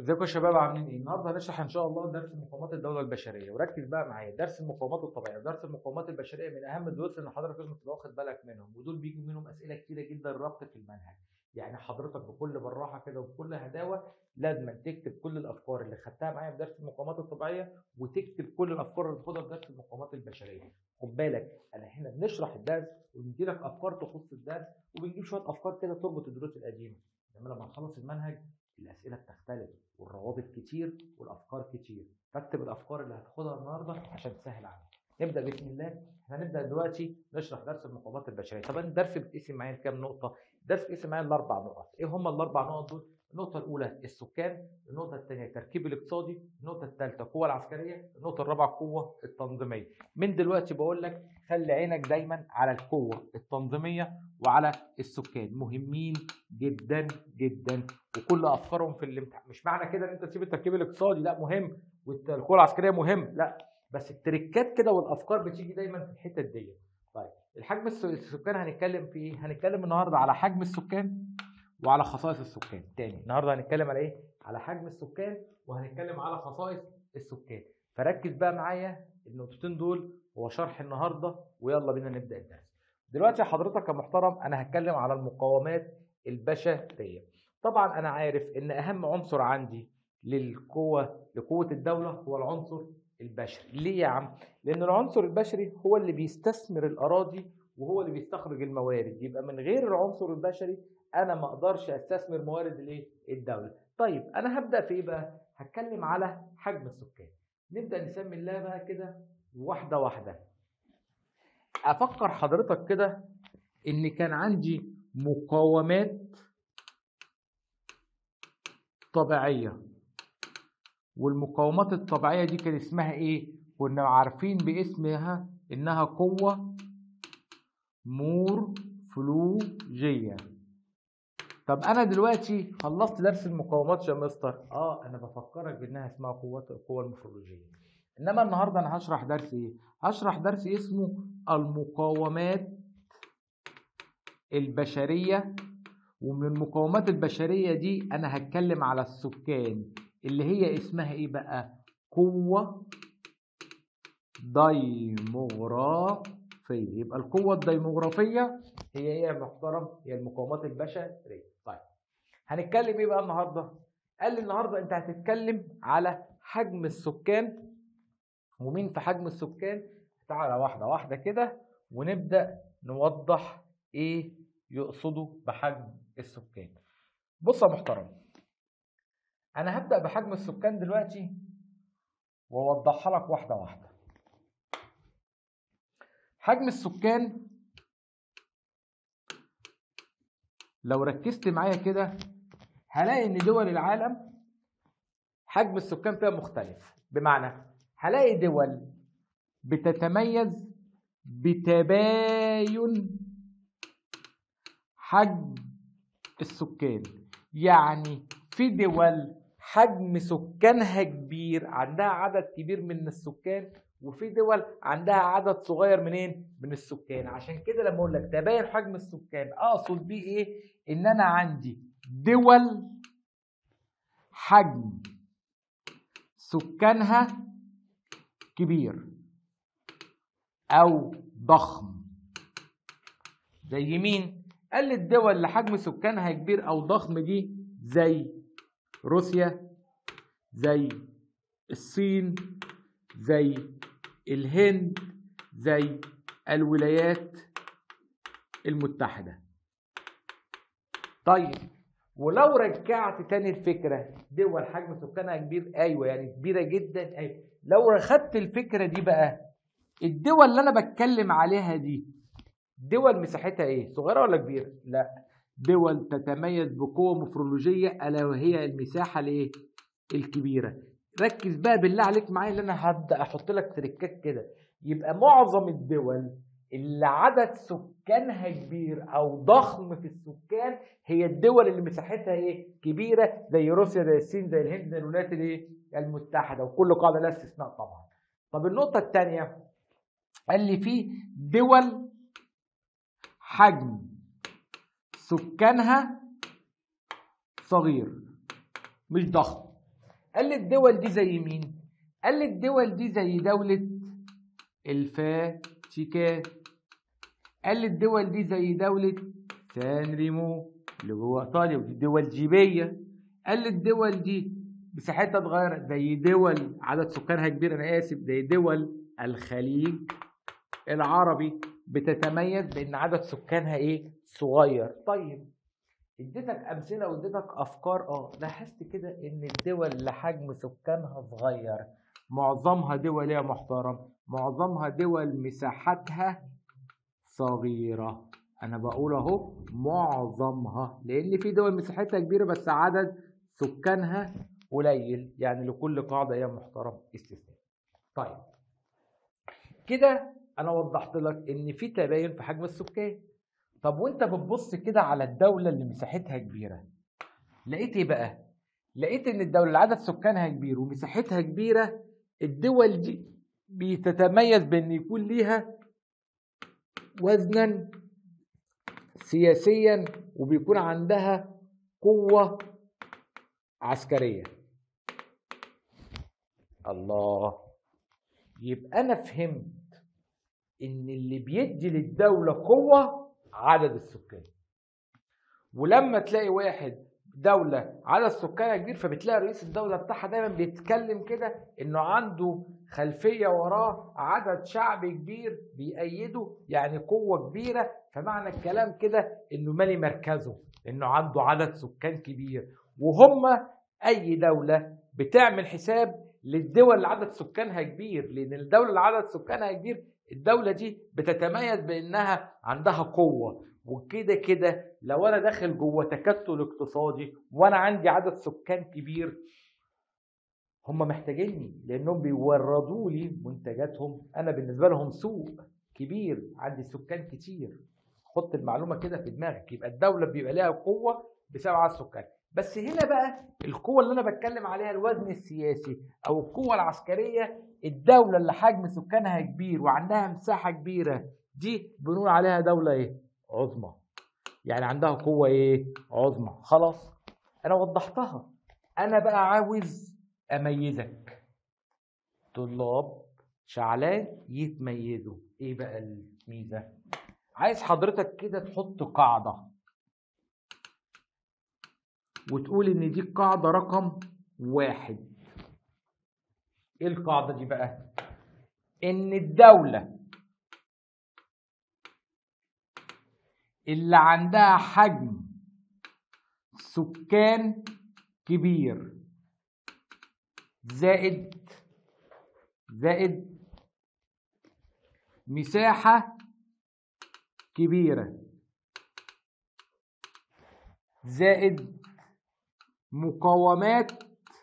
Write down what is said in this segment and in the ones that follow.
ازيكم يا شباب عاملين ايه؟ النهارده هنشرح ان شاء الله درس مقاومات الدوله البشريه وركز بقى معايا درس المقاومات الطبيعيه ودرس المقاومات البشريه من اهم الدروس اللي حضرتك لازم تبقى واخد بالك منهم ودول بيجوا منهم اسئله كتيره جدا ربط في المنهج يعني حضرتك بكل بالراحه كده وبكل هداوه لازم تكتب كل الافكار اللي خدتها معايا في درس المقاومات الطبيعيه وتكتب كل الافكار اللي خدها في درس المقاومات البشريه خد بالك انا هنا بنشرح الدرس وبندي لك افكار تخص الدرس وبنجيب شويه افكار كده تربط الدروس القديمه انما لما نخلص المنهج الاسئله بتختلف والروابط كتير والافكار كتير فاكتب الافكار اللي هتاخدها النهارده عشان تسهل عليك نبدا بسم الله احنا هنبدا دلوقتي نشرح درس المقاومات البشريه طبعا الدرس بيتقسم معايا لكام نقطه الدرس بيتقسم معايا لاربع نقط ايه هم الاربع نقط دول النقطة الأولى السكان، النقطة الثانية التركيب الاقتصادي، النقطة الثالثة القوة العسكرية، النقطة الرابعة القوة التنظيمية. من دلوقتي بقول لك خلي عينك دايما على القوة التنظيمية وعلى السكان، مهمين جدا جدا وكل أفكارهم في الامتحان، مش معنى كده إن أنت تسيب التركيب الاقتصادي، لا مهم، والقوة العسكرية مهم، لا بس التريكات كده والأفكار بتيجي دايما في الحتت دي. طيب الحجم السكان هنتكلم في ايه؟ هنتكلم النهارده على حجم السكان وعلى خصائص السكان تاني النهارده هنتكلم على ايه على حجم السكان وهنتكلم على خصائص السكان فركز بقى معايا النقطتين دول هو شرح النهارده ويلا بينا نبدا الدرس دلوقتي حضرتك يا محترم انا هتكلم على المقاومات البشريه طبعا انا عارف ان اهم عنصر عندي للقوه لقوه الدوله هو العنصر البشري ليه يا عم لان العنصر البشري هو اللي بيستثمر الاراضي وهو اللي بيستخرج الموارد يبقى من غير العنصر البشري انا ما اقدرش استثمر موارد الايه الدوله طيب انا هبدا في ايه بقى هتكلم على حجم السكان نبدا نسمي الله بقى كده واحده واحده افكر حضرتك كده ان كان عندي مقاومات طبيعيه والمقاومات الطبيعيه دي كان اسمها ايه كنا عارفين باسمها انها قوه مورفولوجيه طب انا دلوقتي خلصت درس المقاومات يا مستر اه انا بفكرك بانها اسمها قوات القوه المورفولوجيه انما النهارده انا هشرح درس ايه هشرح درس اسمه المقاومات البشريه ومن المقاومات البشريه دي انا هتكلم على السكان اللي هي اسمها ايه بقى قوه ديموغرافيه يبقى القوه الديموغرافيه هي ايه يا محترم هي المقاومات البشريه طيب هنتكلم ايه بقى النهارده قال لي النهارده انت هتتكلم على حجم السكان ومين في حجم السكان تعالى واحده واحده كده ونبدا نوضح ايه يقصدوا بحجم السكان بص يا محترم انا هبدا بحجم السكان دلوقتي واوضحها لك واحده واحده حجم السكان لو ركزت معايا كده هلاقي ان دول العالم حجم السكان فيها مختلف بمعنى هلاقي دول بتتميز بتباين حجم السكان يعني في دول حجم سكانها كبير عندها عدد كبير من السكان وفي دول عندها عدد صغير منين من السكان عشان كده لما اقول لك تباين حجم السكان اقصد بيه ايه ان انا عندي دول حجم سكانها كبير او ضخم زي مين قال لي الدول اللي حجم سكانها كبير او ضخم دي زي روسيا زي الصين زي الهند زي الولايات المتحدة طيب ولو رجعت تاني الفكرة دول حجم سكانها كبير أيوة يعني كبيرة جدا أيوة لو خدت الفكرة دي بقى الدول اللي أنا بتكلم عليها دي دول مساحتها إيه؟ صغيرة ولا كبيرة؟ لا دول تتميز بقوة مفرولوجية ألا وهي المساحة الإيه؟ الكبيرة ركز بقى بالله عليك معايا اللي انا هبدا احط لك تريكات كده يبقى معظم الدول اللي عدد سكانها كبير او ضخم في السكان هي الدول اللي مساحتها ايه كبيره زي روسيا زي الصين زي الهند زي الولايات الايه المتحده وكل قاعده لها استثناء طبعا طب النقطه الثانيه قال لي في دول حجم سكانها صغير مش ضخم قال لي الدول دي زي مين قال لي الدول دي زي دولة الفاتيكان قال لي الدول دي زي دولة سان ريمو اللي هو ايطاليا ودي دول جيبية قال لي الدول دي مساحتها اتغيرت زي دول عدد سكانها كبير انا اسف زي دول الخليج العربي بتتميز بان عدد سكانها ايه صغير طيب اديتك امثله واديتك افكار اه لاحظت كده ان الدول اللي حجم سكانها صغير معظمها دول يا محترم معظمها دول مساحتها صغيره انا بقول اهو معظمها لان في دول مساحتها كبيره بس عدد سكانها قليل يعني لكل قاعده يا محترم استثناء طيب كده انا وضحت لك ان في تباين في حجم السكان طب وانت بتبص كده على الدوله اللي مساحتها كبيره لقيت ايه بقى لقيت ان الدوله اللي عدد سكانها كبير ومساحتها كبيره الدول دي بتتميز بان يكون ليها وزنا سياسيا وبيكون عندها قوه عسكريه الله يبقى انا فهمت ان اللي بيدي للدوله قوه عدد السكان ولما تلاقي واحد دولة عدد سكانها كبير فبتلاقي رئيس الدولة بتاعها دايما بيتكلم كده انه عنده خلفية وراه عدد شعب كبير بيأيده يعني قوة كبيرة فمعنى الكلام كده انه مالي مركزه انه عنده عدد سكان كبير وهم اي دولة بتعمل حساب للدول اللي عدد سكانها كبير لان الدولة اللي عدد سكانها كبير الدولة دي بتتميز بانها عندها قوة وكده كده لو انا داخل جوه تكتل اقتصادي وانا عندي عدد سكان كبير هم محتاجيني لانهم بيوردوا لي منتجاتهم انا بالنسبه لهم سوق كبير عندي سكان كتير حط المعلومه كده في دماغك يبقى الدوله بيبقى لها قوه بسبب عدد السكان بس هنا بقى القوه اللي انا بتكلم عليها الوزن السياسي او القوه العسكريه الدوله اللي حجم سكانها كبير وعندها مساحه كبيره دي بنقول عليها دوله ايه عظمى يعني عندها قوة ايه عظمى خلاص انا وضحتها انا بقى عاوز اميزك طلاب شعلان يتميزوا ايه بقى الميزة عايز حضرتك كده تحط قاعدة وتقول ان دي القاعدة رقم واحد ايه القاعدة دي بقى ان الدولة اللي عندها حجم سكان كبير زائد زائد مساحة كبيرة زائد مقاومات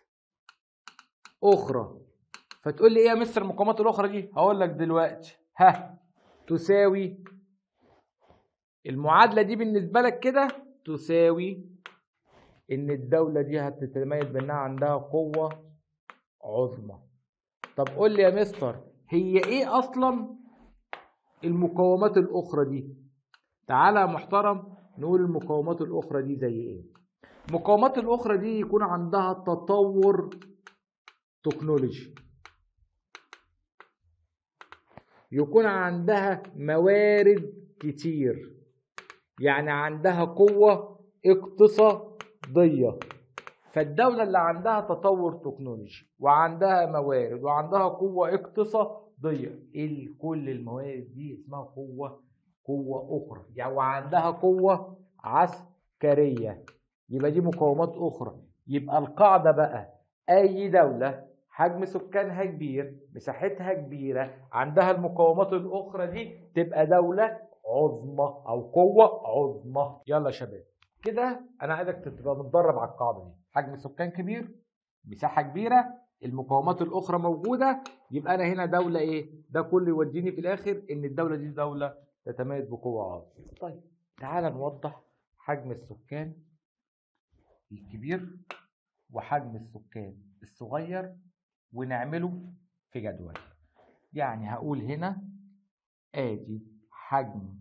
أخرى فتقول لي إيه يا مستر المقاومات الأخرى دي؟ هقول لك دلوقتي ها تساوي المعادلة دي بالنسبة لك كده تساوي إن الدولة دي هتتميز بإنها عندها قوة عظمى. طب قول لي يا مستر هي إيه أصلا المقاومات الأخرى دي؟ تعالى يا محترم نقول المقاومات الأخرى دي زي إيه؟ المقاومات الأخرى دي يكون عندها تطور تكنولوجي. يكون عندها موارد كتير يعني عندها قوة اقتصادية فالدولة اللي عندها تطور تكنولوجي وعندها موارد وعندها قوة اقتصادية ايه كل الموارد دي اسمها قوة قوة أخرى يعني وعندها قوة عسكرية يبقى دي مقاومات أخرى يبقى القاعدة بقى أي دولة حجم سكانها كبير مساحتها كبيرة عندها المقاومات الأخرى دي تبقى دولة عظمى او قوه عظمى يلا يا شباب كده انا عايزك تبقى متدرب على القاعده دي حجم سكان كبير مساحه كبيره المقاومات الاخرى موجوده يبقى انا هنا دوله ايه ده كله يوديني في الاخر ان الدوله دي دوله تتميز بقوه عظمى طيب تعال نوضح حجم السكان الكبير وحجم السكان الصغير ونعمله في جدول يعني هقول هنا ادي حجم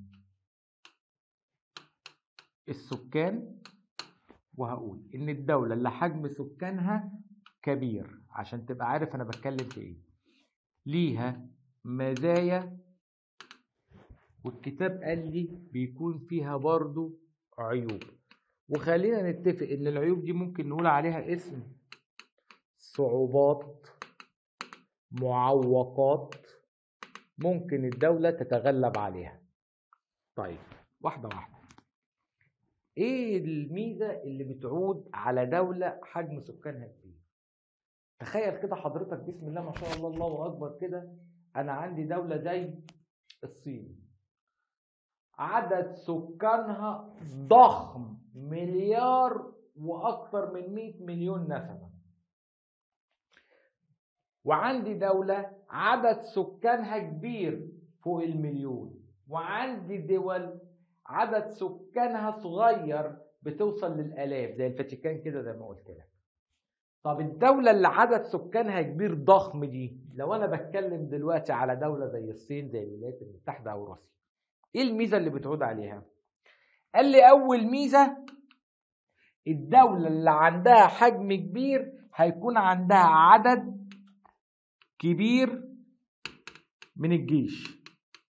السكان وهقول ان الدولة اللي حجم سكانها كبير عشان تبقى عارف انا بتكلم في ايه ليها مزايا والكتاب قال لي بيكون فيها برضو عيوب وخلينا نتفق ان العيوب دي ممكن نقول عليها اسم صعوبات معوقات ممكن الدولة تتغلب عليها طيب واحدة واحدة ايه الميزة اللي بتعود على دولة حجم سكانها كبير تخيل كده حضرتك بسم الله ما شاء الله الله اكبر كده انا عندي دولة زي الصين عدد سكانها ضخم مليار واكثر من 100 مليون نسمة وعندي دولة عدد سكانها كبير فوق المليون وعندي دول عدد سكانها صغير بتوصل للالاف زي الفاتيكان كده زي ما قلت لك طب الدولة اللي عدد سكانها كبير ضخم دي لو انا بتكلم دلوقتي على دولة زي الصين زي الولايات المتحدة او روسيا ايه الميزة اللي بتعود عليها قال لي اول ميزة الدولة اللي عندها حجم كبير هيكون عندها عدد كبير من الجيش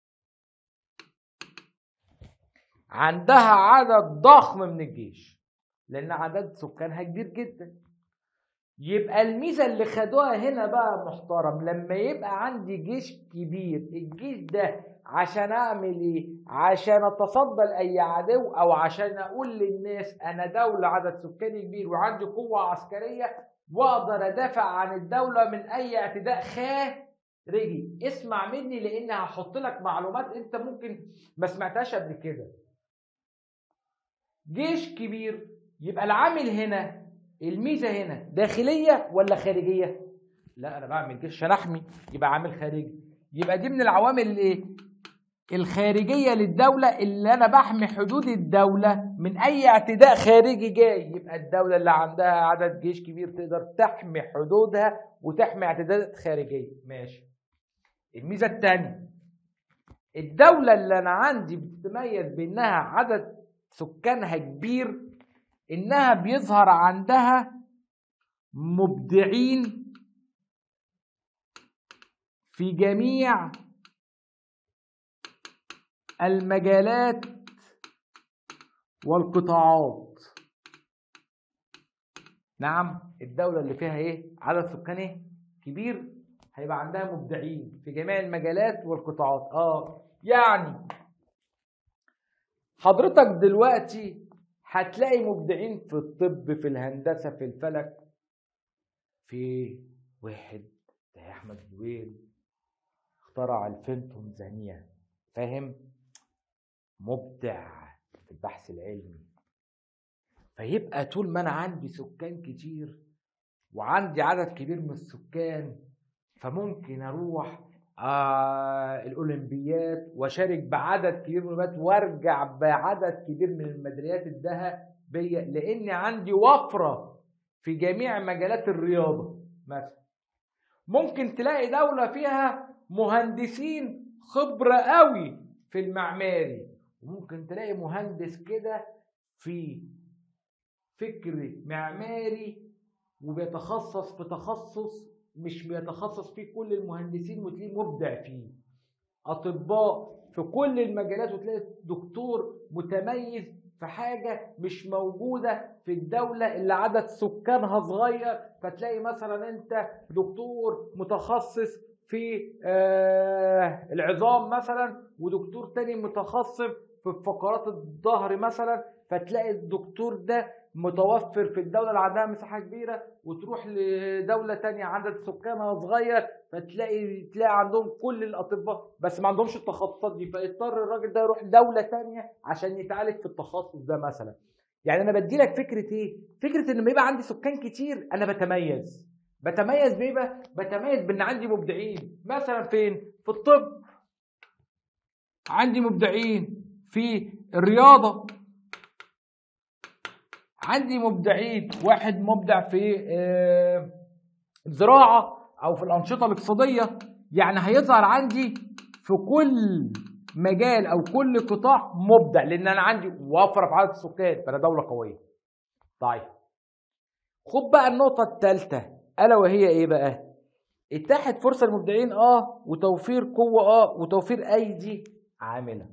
عندها عدد ضخم من الجيش لان عدد سكانها كبير جدا يبقى الميزه اللي خدوها هنا بقى محترم لما يبقى عندي جيش كبير الجيش ده عشان اعمل ايه عشان اتصدى لاي عدو او عشان اقول للناس انا دوله عدد سكاني كبير وعندي قوه عسكريه واقدر ادافع عن الدوله من اي اعتداء خارجي اسمع مني لان هحط لك معلومات انت ممكن ما سمعتهاش قبل كده جيش كبير يبقى العامل هنا الميزه هنا داخليه ولا خارجيه لا انا بعمل جيش عشان احمي يبقى عامل خارجي يبقى دي من العوامل الايه الخارجيه للدوله اللي انا بحمي حدود الدوله من اي اعتداء خارجي جاي يبقى الدوله اللي عندها عدد جيش كبير تقدر تحمي حدودها وتحمي اعتداءات خارجيه ماشي الميزه الثانيه الدوله اللي انا عندي بتتميز بانها عدد سكانها كبير انها بيظهر عندها مبدعين في جميع المجالات والقطاعات نعم الدولة اللي فيها ايه عدد سكان ايه كبير هيبقى عندها مبدعين في جميع المجالات والقطاعات اه يعني حضرتك دلوقتي هتلاقي مبدعين في الطب في الهندسة في الفلك في واحد زي أحمد زويل اخترع الفنتون ذانية فاهم مبدع في البحث العلمي فيبقى طول ما أنا عندي سكان كتير وعندي عدد كبير من السكان فممكن أروح آه الاولمبيات واشارك بعدد كبير من الميداليات وارجع بعدد كبير من الميداليات الذهبيه لان عندي وفره في جميع مجالات الرياضه مثلا ممكن تلاقي دوله فيها مهندسين خبره قوي في المعماري وممكن تلاقي مهندس كده في فكر معماري وبيتخصص في تخصص مش بيتخصص فيه كل المهندسين وتلاقيه مبدع فيه اطباء في كل المجالات وتلاقي دكتور متميز في حاجة مش موجودة في الدولة اللي عدد سكانها صغير فتلاقي مثلا انت دكتور متخصص في آه العظام مثلا ودكتور تاني متخصص في فقرات الظهر مثلا فتلاقي الدكتور ده متوفر في الدولة اللي عندها مساحة كبيرة وتروح لدولة تانية عدد سكانها صغير فتلاقي تلاقي عندهم كل الأطباء بس ما عندهمش التخصصات دي فيضطر الراجل ده يروح دولة تانية عشان يتعالج في التخصص ده مثلا يعني أنا بدي لك فكرة إيه؟ فكرة إن لما يبقى عندي سكان كتير أنا بتميز بتميز بإيه بقى؟ بتميز بإن عندي مبدعين مثلا فين؟ في الطب عندي مبدعين في الرياضة عندي مبدعين واحد مبدع في الزراعة أو في الأنشطة الاقتصادية يعني هيظهر عندي في كل مجال أو كل قطاع مبدع لأن أنا عندي وفرة في عدد السكان فأنا دولة قوية طيب خد بقى النقطة الثالثة الا وهي ايه بقى اتاحت فرصه للمبدعين اه وتوفير قوه اه وتوفير ايدي عامله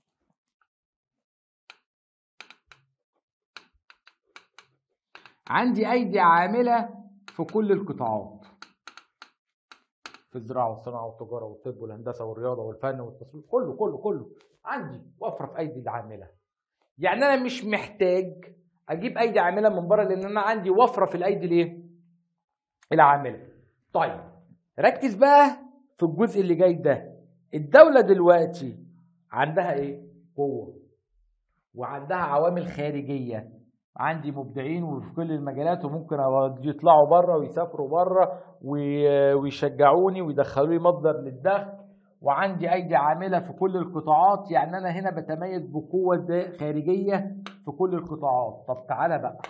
عندي ايدي عامله في كل القطاعات في الزراعه والصناعه والتجاره والطب والهندسه والرياضه والفن والتصوير كله كله كله عندي وفره في ايدي العامله يعني انا مش محتاج اجيب ايدي عامله من بره لان انا عندي وفره في الايدي الايه العامله طيب ركز بقى في الجزء اللي جاي ده الدوله دلوقتي عندها ايه قوه وعندها عوامل خارجيه عندي مبدعين وفي كل المجالات وممكن يطلعوا بره ويسافروا بره ويشجعوني ويدخلوا لي مصدر للدخل وعندي ايدي عامله في كل القطاعات يعني انا هنا بتميز بقوه خارجيه في كل القطاعات طب تعالى بقى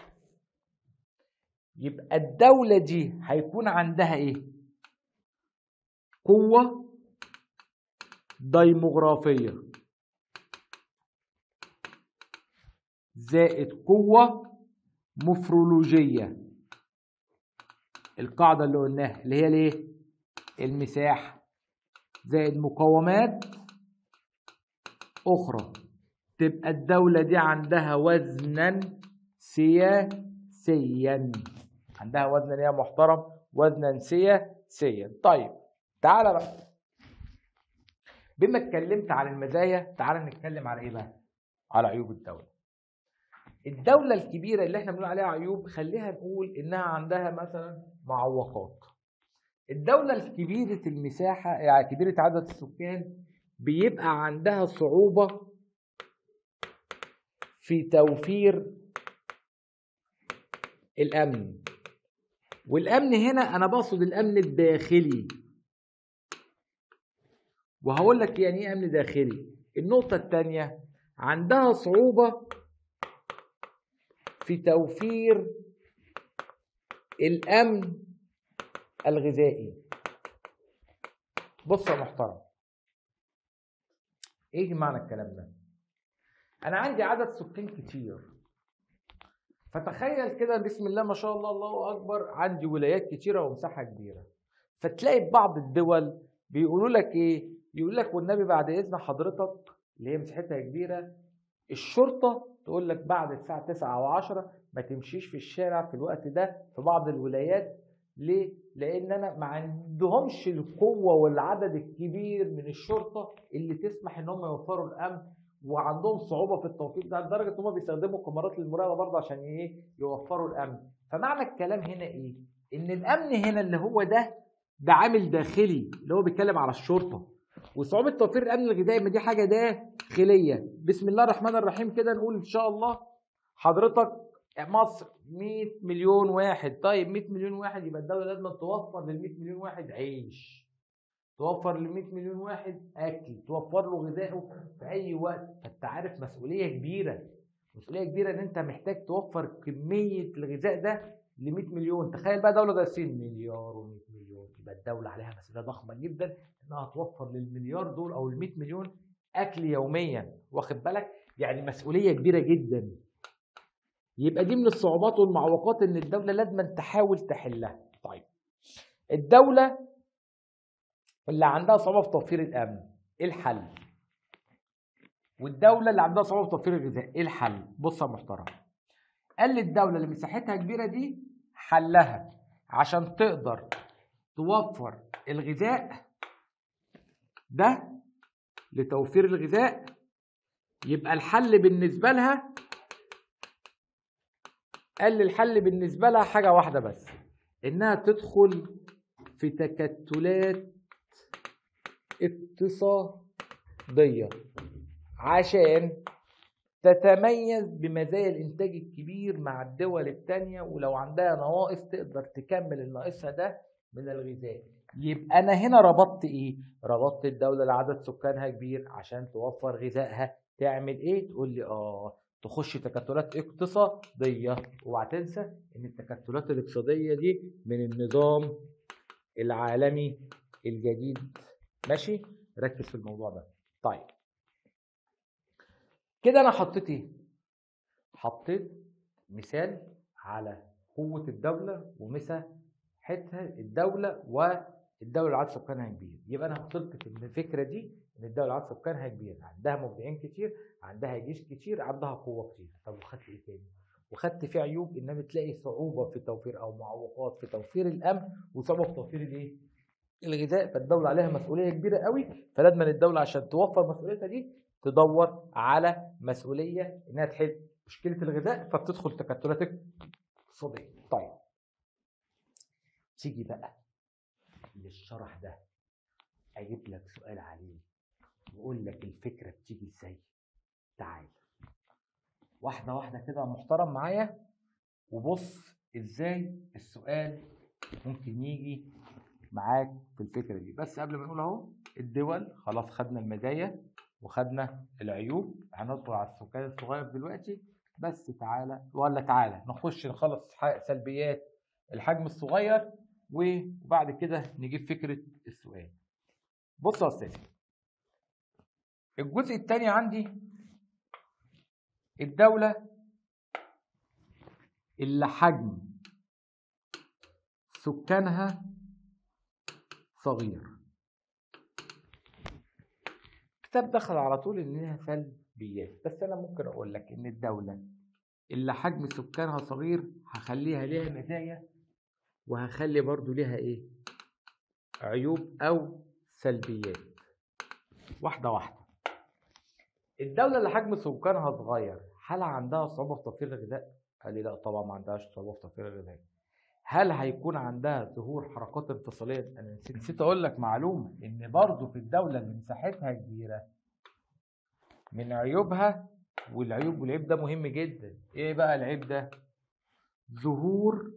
يبقى الدوله دي هيكون عندها ايه قوه ديموغرافيه زائد قوة مفرولوجية القاعدة اللي قلناها اللي هي الايه؟ المساحة زائد مقاومات أخرى تبقى الدولة دي عندها وزنا سياسيا عندها وزنا يا محترم وزنا سياسيا طيب تعالى بقى بما اتكلمت عن المزايا تعالى نتكلم على ايه بقى؟ على عيوب الدولة الدولة الكبيرة اللي احنا بنقول عليها عيوب خليها نقول انها عندها مثلا معوقات الدولة الكبيرة المساحة يعني كبيرة عدد السكان بيبقى عندها صعوبة في توفير الأمن والأمن هنا أنا بقصد الأمن الداخلي وهقول لك يعني إيه أمن داخلي النقطة الثانية عندها صعوبة في توفير الامن الغذائي بص يا محترم ايه معنى الكلام ده انا عندي عدد سكان كتير فتخيل كده بسم الله ما شاء الله الله اكبر عندي ولايات كتيره ومساحه كبيره فتلاقي بعض الدول بيقولوا لك ايه يقول لك والنبي بعد اذن حضرتك اللي هي مساحتها كبيره الشرطه تقول لك بعد الساعة 9 أو 10 ما تمشيش في الشارع في الوقت ده في بعض الولايات ليه؟ لأن أنا ما عندهمش القوة والعدد الكبير من الشرطة اللي تسمح إن هم يوفروا الأمن وعندهم صعوبة في التوفير ده لدرجة إن هم بيستخدموا كاميرات للمراقبة برضه عشان إيه؟ يوفروا الأمن. فمعنى الكلام هنا إيه؟ إن الأمن هنا اللي هو ده ده عامل داخلي اللي هو بيتكلم على الشرطة. وصعوبة توفير الأمن الغذائي ما دي حاجة داخلية بسم الله الرحمن الرحيم كده نقول إن شاء الله حضرتك مصر 100 مليون واحد طيب 100 مليون واحد يبقى الدولة لازم توفر لل 100 مليون واحد عيش توفر لل 100 مليون واحد أكل توفر له غذائه في أي وقت فأنت عارف مسؤولية كبيرة مسؤولية كبيرة إن أنت محتاج توفر كمية الغذاء ده ل 100 مليون تخيل بقى دولة زي الصين مليار و100 مليون يبقى الدولة عليها مسؤولية ضخمة جدا انها توفر للمليار دول او ال 100 مليون اكل يوميا واخد بالك يعني مسؤوليه كبيره جدا يبقى دي من الصعوبات والمعوقات ان الدوله لازم تحاول تحلها طيب الدوله اللي عندها صعوبه في توفير الامن ايه الحل والدوله اللي عندها صعوبه في توفير الغذاء ايه الحل بص يا محترم قال لي الدوله اللي مساحتها كبيره دي حلها عشان تقدر توفر الغذاء ده لتوفير الغذاء يبقى الحل بالنسبة لها قال لي الحل بالنسبة لها حاجة واحدة بس إنها تدخل في تكتلات اقتصادية عشان تتميز بمزايا الإنتاج الكبير مع الدول التانية ولو عندها نواقص تقدر تكمل الناقصها ده من الغذاء يبقى انا هنا ربطت ايه ربطت الدوله اللي عدد سكانها كبير عشان توفر غذائها تعمل ايه تقول لي اه تخش تكتلات اقتصاديه اوعى تنسى ان التكتلات الاقتصاديه دي من النظام العالمي الجديد ماشي ركز في الموضوع ده طيب كده انا حطيت ايه حطيت مثال على قوه الدوله ومساحتها مساحتها الدوله والدوله اللي عدد سكانها كبير يبقى انا وصلت من الفكره دي ان الدوله اللي عدد سكانها كبير عندها مبدعين كتير عندها جيش كتير عندها قوه كتير طب وخدت ايه تاني وخدت فيه عيوب انما بتلاقي صعوبه في توفير او معوقات في توفير الامن وصعوبه في توفير الايه الغذاء فالدوله عليها مسؤوليه كبيره قوي فلازم الدوله عشان توفر مسؤوليتها دي تدور على مسؤوليه انها تحل مشكله الغذاء فبتدخل تكتلات اقتصاديه طيب تيجي بقى للشرح ده اجيب لك سؤال عليه واقول لك الفكره بتيجي ازاي تعال واحده واحده كده يا محترم معايا وبص ازاي السؤال ممكن يجي معاك في الفكره دي بس قبل ما نقول اهو الدول خلاص خدنا المزايا وخدنا العيوب هندخل على السكان الصغير دلوقتي بس تعالى ولا تعالى نخش نخلص ح- سلبيات الحجم الصغير وبعد كده نجيب فكره السؤال بص يا استاذ الجزء الثاني عندي الدولة اللي حجم سكانها صغير الكتاب دخل على طول انها سلبيات بس انا ممكن اقول لك ان الدولة اللي حجم سكانها صغير هخليها ليها مزايا وهخلي برضو ليها ايه عيوب او سلبيات واحدة واحدة الدولة اللي حجم سكانها صغير هل عندها صعوبة في توفير الغذاء؟ قال لي لا طبعا ما عندهاش صعوبة في توفير الغذاء. هل هيكون عندها ظهور حركات انفصالية؟ أنا نسيت نسيت أقول لك معلومة إن برضه في الدولة اللي مساحتها كبيرة من عيوبها والعيوب والعيب ده مهم جدا. إيه بقى العيب ده؟ ظهور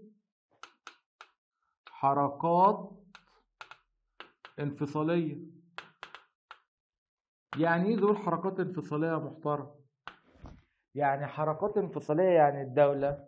حركات انفصالية. يعني ايه ظهور حركات انفصاليه يا محترم يعني حركات انفصاليه يعني الدوله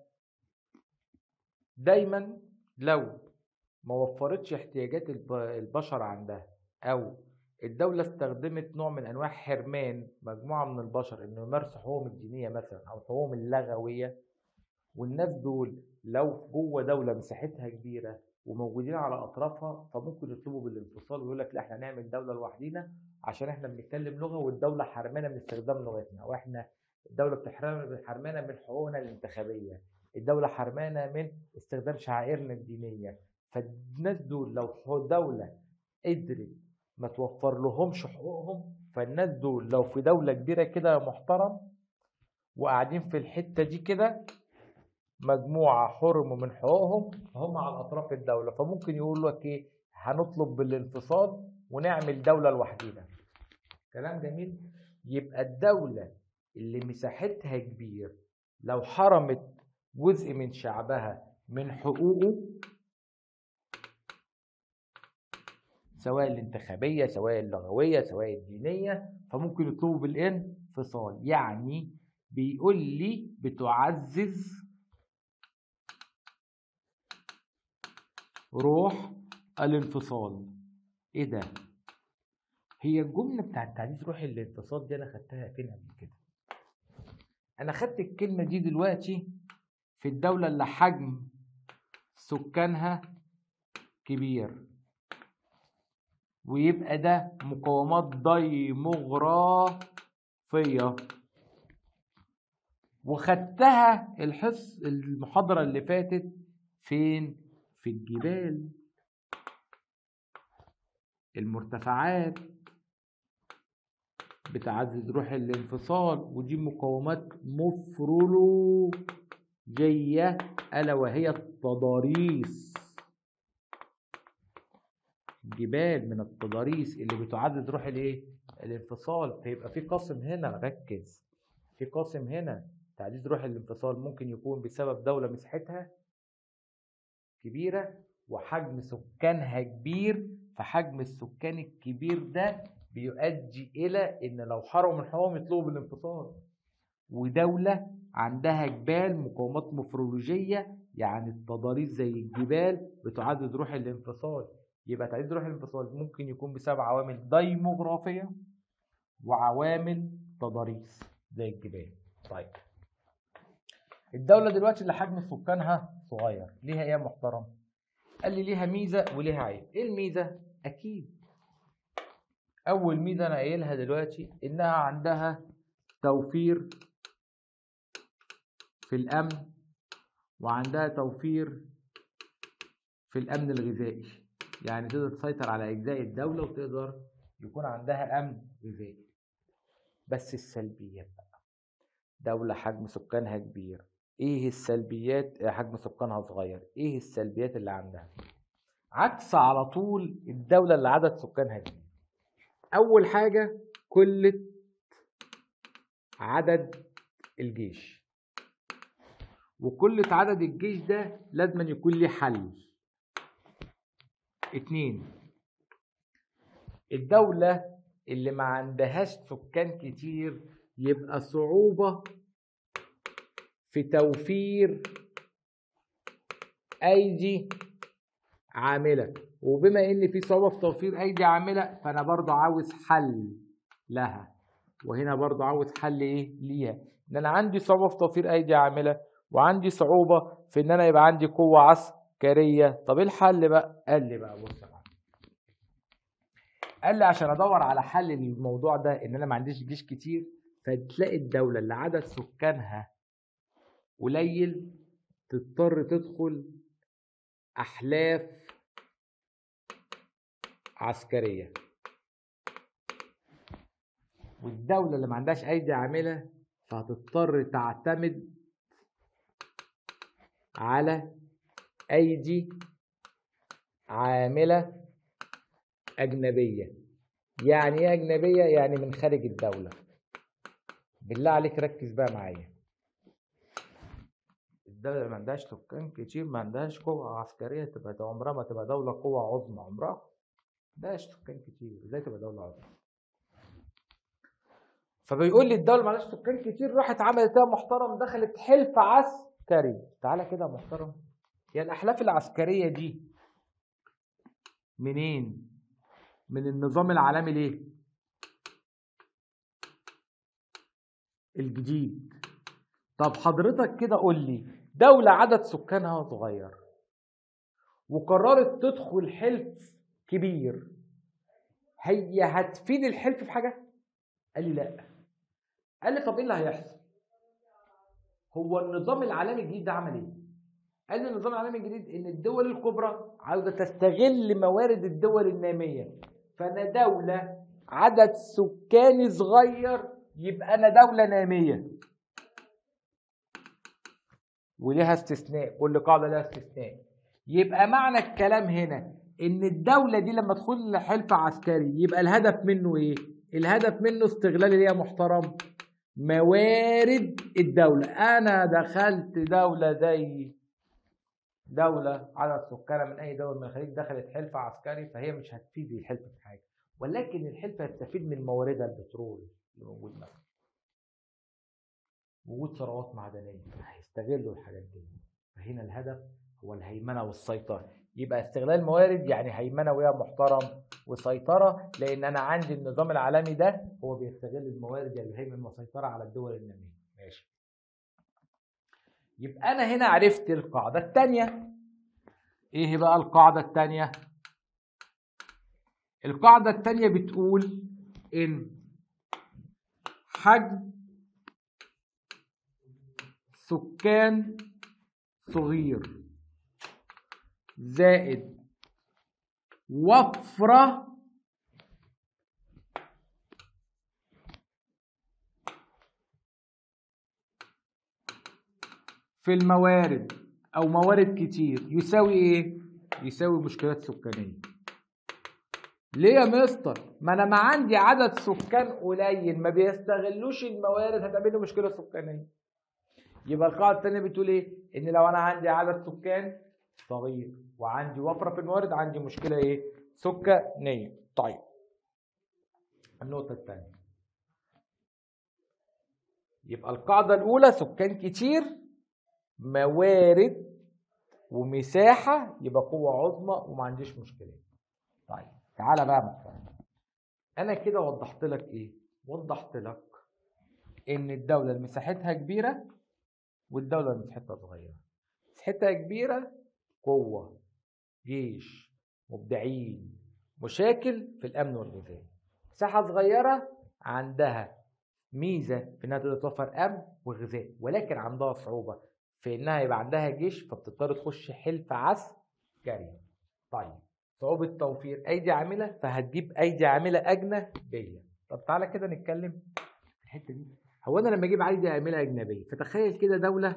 دايما لو ما وفرتش احتياجات الب- البشر عندها او الدولة استخدمت نوع من انواع حرمان مجموعة من البشر انه يمارسوا حقوقهم الدينية مثلا او حقوقهم اللغوية والناس دول لو جوه دولة مساحتها كبيرة وموجودين على اطرافها فممكن يطلبوا بالانفصال ويقول لك لا احنا هنعمل دولة لوحدينا عشان احنا بنتكلم لغه والدوله حرمانا من استخدام لغتنا واحنا الدوله بتحرمنا حرمانا من حقوقنا الانتخابيه الدوله حرمانا من استخدام شعائرنا الدينيه فالناس دول لو الدوله قدرت ما توفر لهمش حقوقهم فالناس دول لو في دوله كبيره كده يا محترم وقاعدين في الحته دي كده مجموعه حرموا من حقوقهم هم على اطراف الدوله فممكن يقول لك ايه هنطلب بالانفصال ونعمل دوله لوحدينا كلام جميل يبقى الدولة اللي مساحتها كبير لو حرمت جزء من شعبها من حقوقه سواء الانتخابية سواء اللغوية سواء الدينية فممكن يطلبوا بالانفصال يعني بيقول لي بتعزز روح الانفصال ايه ده هي الجملة بتاعت تعزيز روح الانفصال دي أنا خدتها فين قبل كده؟ أنا خدت الكلمة دي دلوقتي في الدولة اللي حجم سكانها كبير ويبقى ده مقاومات ديموغرافية وخدتها الحص المحاضرة اللي فاتت فين؟ في الجبال المرتفعات بتعزز روح الانفصال ودي مقاومات مفرولوجية ألا وهي التضاريس الجبال من التضاريس اللي بتعزز روح الايه الانفصال فيبقى في قاسم هنا ركز في قاسم هنا تعزيز روح الانفصال ممكن يكون بسبب دولة مساحتها كبيرة وحجم سكانها كبير فحجم السكان الكبير ده بيؤدي الى ان لو حرموا من حقوقهم يطلبوا بالانفصال ودولة عندها جبال مقاومات مفرولوجية يعني التضاريس زي الجبال بتعزز روح الانفصال يبقى تعزيز روح الانفصال ممكن يكون بسبب عوامل ديموغرافية وعوامل تضاريس زي الجبال طيب الدولة دلوقتي اللي حجم سكانها صغير ليها ايه يا محترم؟ قال لي ليها ميزه وليها عيب ايه الميزه اكيد اول ميزه انا قايلها دلوقتي انها عندها توفير في الامن وعندها توفير في الامن الغذائي يعني تقدر تسيطر على اجزاء الدوله وتقدر يكون عندها امن غذائي بس السلبيات بقى دوله حجم سكانها كبير ايه السلبيات حجم سكانها صغير ايه السلبيات اللي عندها عكس على طول الدوله اللي عدد سكانها كبير اول حاجه قله عدد الجيش وقله عدد الجيش ده لازم يكون ليه حل اتنين الدولة اللي ما عندهاش سكان كتير يبقى صعوبة في توفير أيدي عاملة وبما إن في صعوبة في توفير أيدي عاملة فأنا برضو عاوز حل لها وهنا برضو عاوز حل إيه ليها إن أنا عندي صعوبة في توفير أيدي عاملة وعندي صعوبة في إن أنا يبقى عندي قوة عسكرية طب إيه الحل بقى؟ قال لي بقى بص بقى قال لي عشان ادور على حل للموضوع ده ان انا ما عنديش جيش كتير فتلاقي الدوله اللي عدد سكانها قليل تضطر تدخل احلاف عسكريه والدوله اللي ما عندهاش ايدي عامله فهتضطر تعتمد على ايدي عامله أجنبية يعني إيه أجنبية؟ يعني من خارج الدولة بالله عليك ركز بقى معايا الدولة اللي ما عندهاش سكان كتير ما عندهاش قوة عسكرية تبقى عمرها ما تبقى دولة قوة عظمى عمرها ما عندهاش سكان كتير ازاي تبقى دولة عظمى فبيقول لي الدولة ما عندهاش سكان كتير راحت عملت ايه محترم دخلت حلف عسكري تعالى كده يا محترم هي الأحلاف العسكرية دي منين؟ من النظام العالمي ليه؟ الجديد طب حضرتك كده قول لي دولة عدد سكانها صغير وقررت تدخل حلف كبير هي هتفيد الحلف في حاجة؟ قال لي لا قال لي طب ايه اللي هيحصل؟ هو النظام العالمي الجديد ده عمل ايه؟ قال لي النظام العالمي الجديد ان الدول الكبرى عاوزه تستغل موارد الدول الناميه فانا دوله عدد سكاني صغير يبقى انا دوله ناميه وليها استثناء كل قاعده لها استثناء يبقى معنى الكلام هنا ان الدوله دي لما تدخل حلف عسكري يبقى الهدف منه ايه الهدف منه استغلال ايه يا محترم موارد الدوله انا دخلت دوله زي دولة عدد سكانها من أي دولة من الخليج دخلت حلف عسكري فهي مش هتفيد الحلف في حاجة ولكن الحلف هتستفيد من مواردها البترول اللي موجود مثلا وجود ثروات معدنية هيستغلوا الحاجات دي فهنا الهدف هو الهيمنة والسيطرة يبقى استغلال موارد يعني هيمنة ويا محترم وسيطرة لأن أنا عندي النظام العالمي ده هو بيستغل الموارد يعني بيهيمن وسيطرة على الدول النامية ماشي يبقى أنا هنا عرفت القاعدة الثانية إيه بقى القاعدة الثانية؟ القاعدة الثانية بتقول إن حجم سكان صغير زائد وفرة في الموارد أو موارد كتير يساوي إيه؟ يساوي مشكلات سكانية ليه يا مستر؟ ما أنا ما عندي عدد سكان قليل ما بيستغلوش الموارد هتعمل له مشكلة سكانية يبقى القاعدة الثانية بتقول إيه؟ إن لو أنا عندي عدد سكان صغير وعندي وفرة في الموارد عندي مشكلة إيه؟ سكانية. طيب. النقطة الثانية. يبقى القاعدة الأولى سكان كتير موارد ومساحة يبقى قوة عظمى وما عنديش مشكلة. طيب تعالى بقى محترم. أنا كده وضحت لك إيه؟ وضحت لك إن الدولة اللي مساحتها كبيرة والدولة اللي مساحتها صغيرة. مساحتها كبيرة قوة جيش مبدعين مشاكل في الامن والغذاء مساحه صغيره عندها ميزه في انها تقدر توفر امن وغذاء ولكن عندها صعوبه في انها يبقى عندها جيش فبتضطر تخش حلف عسكري طيب صعوبه توفير ايدي عامله فهتجيب ايدي عامله اجنبيه طب تعالى كده نتكلم في الحته دي هو انا لما اجيب ايدي عامله اجنبيه فتخيل كده دوله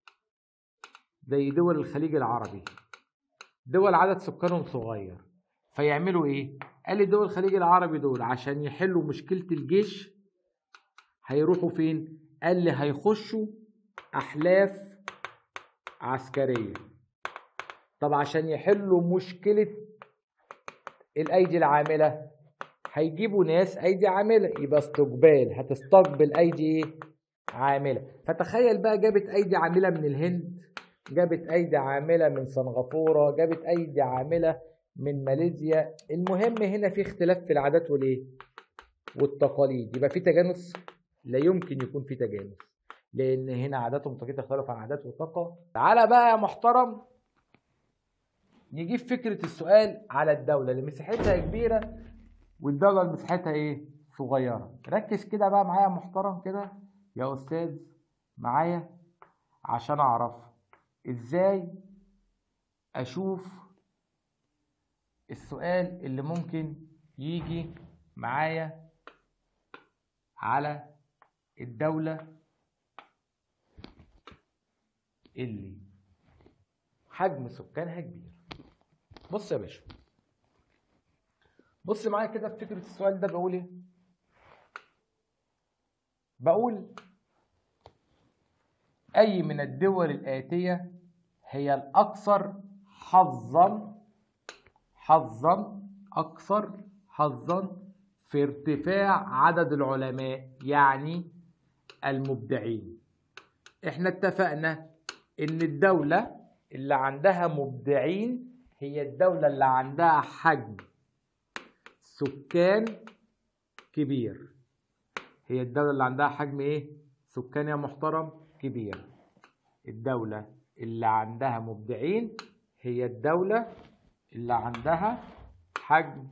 زي دول الخليج العربي دول عدد سكانهم صغير فيعملوا ايه قال لي دول الخليج العربي دول عشان يحلوا مشكله الجيش هيروحوا فين قال لي هيخشوا احلاف عسكريه طب عشان يحلوا مشكله الايدي العامله هيجيبوا ناس ايدي عامله يبقى استقبال هتستقبل ايدي ايه عامله فتخيل بقى جابت ايدي عامله من الهند جابت ايدي عامله من سنغافوره جابت ايدي عامله من ماليزيا المهم هنا في اختلاف في العادات والايه والتقاليد يبقى في تجانس لا يمكن يكون في تجانس لان هنا عاداتهم وتقاليد تختلف عن عادات وتقى تعالى بقى يا محترم نجيب فكره السؤال على الدوله اللي مساحتها كبيره والدوله اللي مساحتها ايه صغيره ركز كده بقى معايا يا محترم كده يا استاذ معايا عشان اعرف ازاي اشوف السؤال اللي ممكن يجي معايا على الدولة اللي حجم سكانها كبير بص يا باشا بص معايا كده في فكرة السؤال ده بقول ايه بقول أي من الدول الآتية هي الأكثر حظا حظا أكثر حظا في ارتفاع عدد العلماء يعني المبدعين احنا اتفقنا ان الدولة اللي عندها مبدعين هي الدولة اللي عندها حجم سكان كبير هي الدولة اللي عندها حجم ايه سكان يا محترم كبير الدولة اللي عندها مبدعين هي الدولة اللي عندها حجم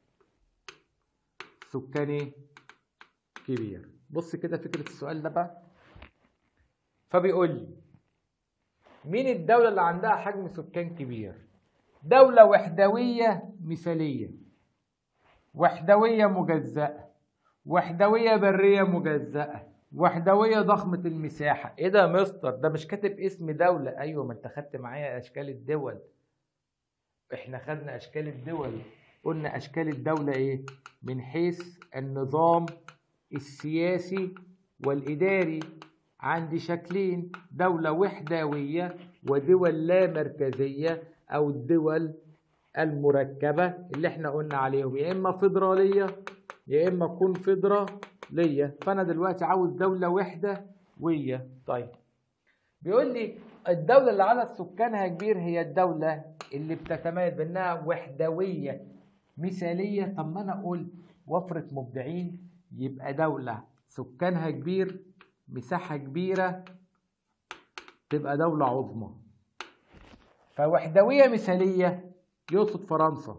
سكاني كبير بص كده فكرة السؤال ده بقى فبيقول لي مين الدولة اللي عندها حجم سكان كبير دولة وحدوية مثالية وحدوية مجزأة وحدوية برية مجزأة وحدوية ضخمة المساحة ايه ده يا مستر ده مش كاتب اسم دولة ايوه ما انت خدت معايا اشكال الدول احنا خدنا اشكال الدول قلنا اشكال الدولة ايه من حيث النظام السياسي والاداري عندي شكلين دولة وحدوية ودول لا مركزية او الدول المركبة اللي احنا قلنا عليهم يا اما فيدرالية يا اما كونفدرالية فانا دلوقتي عاوز دولة وحدوية طيب بيقول لي الدولة اللي عدد سكانها كبير هي الدولة اللي بتتميز بانها وحدوية مثالية طب ما انا اقول وفرة مبدعين يبقى دولة سكانها كبير مساحة كبيرة تبقى دولة عظمى فوحدوية مثالية يقصد فرنسا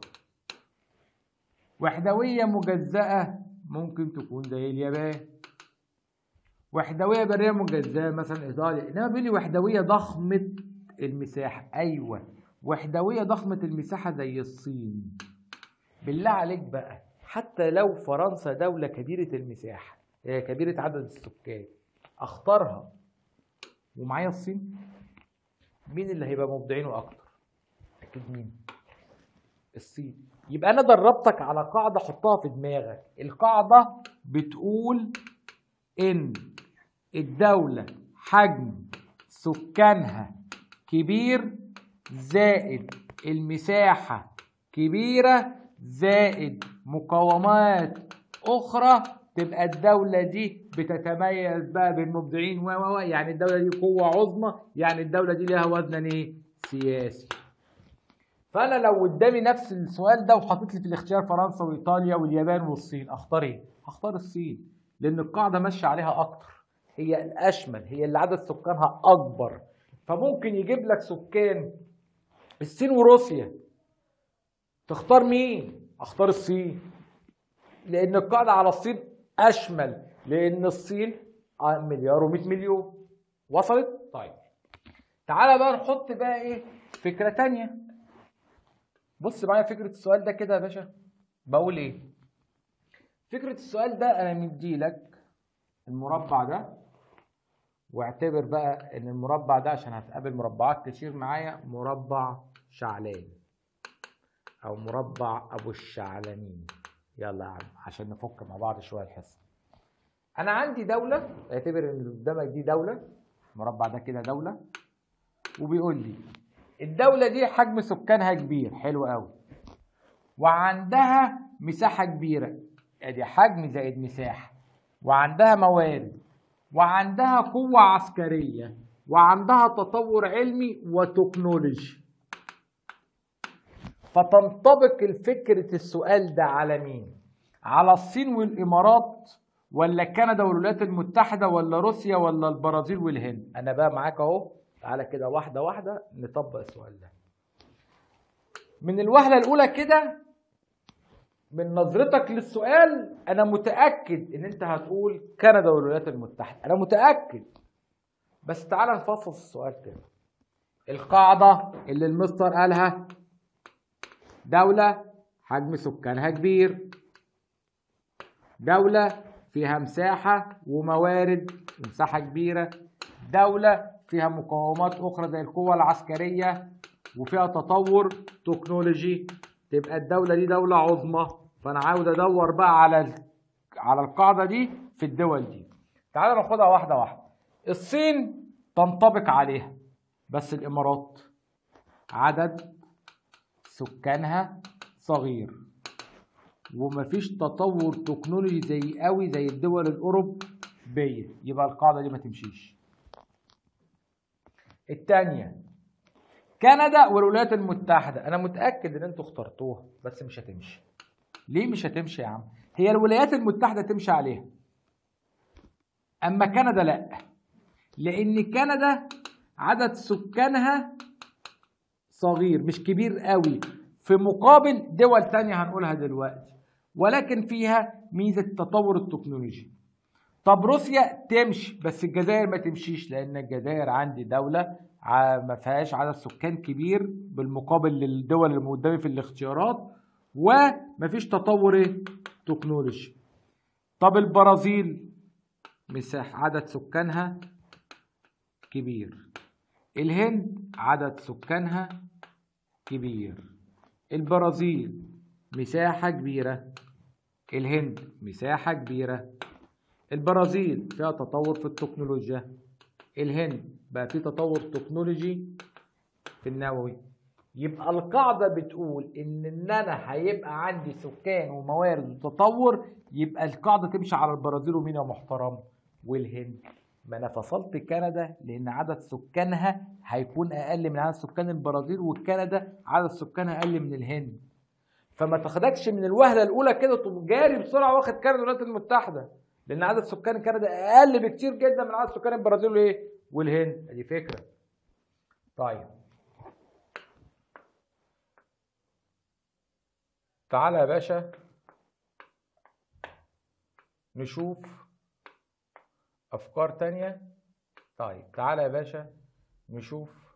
وحدوية مجزأة ممكن تكون زي اليابان وحدوية برية مجزأة مثلا إيطاليا إنما بيقول لي وحدوية ضخمة المساحة أيوة وحدوية ضخمة المساحة زي الصين بالله عليك بقى حتى لو فرنسا دولة كبيرة المساحة كبيرة عدد السكان اختارها ومعايا الصين مين اللي هيبقى مبدعينه اكتر اكيد مين الصين يبقى انا دربتك على قاعده حطها في دماغك القاعده بتقول ان الدوله حجم سكانها كبير زائد المساحه كبيره زائد مقاومات اخرى تبقى الدولة دي بتتميز بقى بالمبدعين و و يعني الدولة دي قوة عظمى يعني الدولة دي ليها وزن ايه؟ سياسي. فأنا لو قدامي نفس السؤال ده وحطيت لي في الاختيار فرنسا وإيطاليا واليابان والصين أختار ايه؟ هختار الصين لأن القاعدة ماشية عليها أكتر. هي الأشمل هي اللي عدد سكانها أكبر. فممكن يجيب لك سكان الصين وروسيا تختار مين اختار الصين لان القاعده على الصين اشمل لان الصين مليار و100 مليون وصلت طيب تعالى بقى نحط بقى ايه فكره تانية بص معايا فكره السؤال ده كده يا باشا بقول ايه فكره السؤال ده انا مديلك المربع ده واعتبر بقى ان المربع ده عشان هتقابل مربعات كتير معايا مربع شعلان او مربع ابو الشعلانين يلا يا عم عشان نفك مع بعض شويه الحصه انا عندي دوله اعتبر ان اللي قدامك دي دوله المربع ده كده دوله وبيقول لي الدوله دي حجم سكانها كبير حلو قوي وعندها مساحه كبيره ادي حجم زائد مساحه وعندها موارد وعندها قوه عسكريه وعندها تطور علمي وتكنولوجي فتنطبق الفكرة السؤال ده على مين؟ على الصين والإمارات ولا كندا والولايات المتحدة ولا روسيا ولا البرازيل والهند؟ أنا بقى معاك أهو تعالى كده واحدة واحدة نطبق السؤال ده. من الوهلة الأولى كده من نظرتك للسؤال أنا متأكد إن أنت هتقول كندا والولايات المتحدة، أنا متأكد. بس تعالى نفصص السؤال كده. القاعدة اللي المستر قالها دولة حجم سكانها كبير دولة فيها مساحة وموارد مساحة كبيرة دولة فيها مقومات أخرى زي القوة العسكرية وفيها تطور تكنولوجي تبقى الدولة دي دولة عظمى فأنا عاوز أدور بقى على على القاعدة دي في الدول دي تعالى ناخدها واحدة واحدة الصين تنطبق عليها بس الإمارات عدد سكانها صغير ومفيش تطور تكنولوجي زي قوي زي الدول الاوروبيه يبقى القاعده دي ما تمشيش الثانيه كندا والولايات المتحده انا متاكد ان انتوا اخترتوها بس مش هتمشي ليه مش هتمشي يا عم هي الولايات المتحده تمشي عليها اما كندا لا لان كندا عدد سكانها صغير مش كبير قوي في مقابل دول تانية هنقولها دلوقتي ولكن فيها ميزة التطور التكنولوجي طب روسيا تمشي بس الجزائر ما تمشيش لأن الجزائر عندي دولة ما فيهاش عدد سكان كبير بالمقابل للدول اللي قدامي في الاختيارات ومفيش تطور ايه تكنولوجي طب البرازيل مساحة عدد سكانها كبير الهند عدد سكانها كبير البرازيل مساحة كبيرة الهند مساحة كبيرة البرازيل فيها تطور في التكنولوجيا الهند بقى في تطور تكنولوجي في النووي يبقى القاعدة بتقول إن إن أنا هيبقى عندي سكان وموارد وتطور يبقى القاعدة تمشي على البرازيل ومين يا محترم والهند ما انا فصلت كندا لان عدد سكانها هيكون اقل من عدد سكان البرازيل وكندا عدد سكانها اقل من الهند فما تاخدكش من الوهله الاولى كده تقوم جاري بسرعه واخد كندا الولايات المتحده لان عدد سكان كندا اقل بكتير جدا من عدد سكان البرازيل وايه والهند دي فكره طيب تعالى يا باشا نشوف افكار تانية طيب تعالى يا باشا نشوف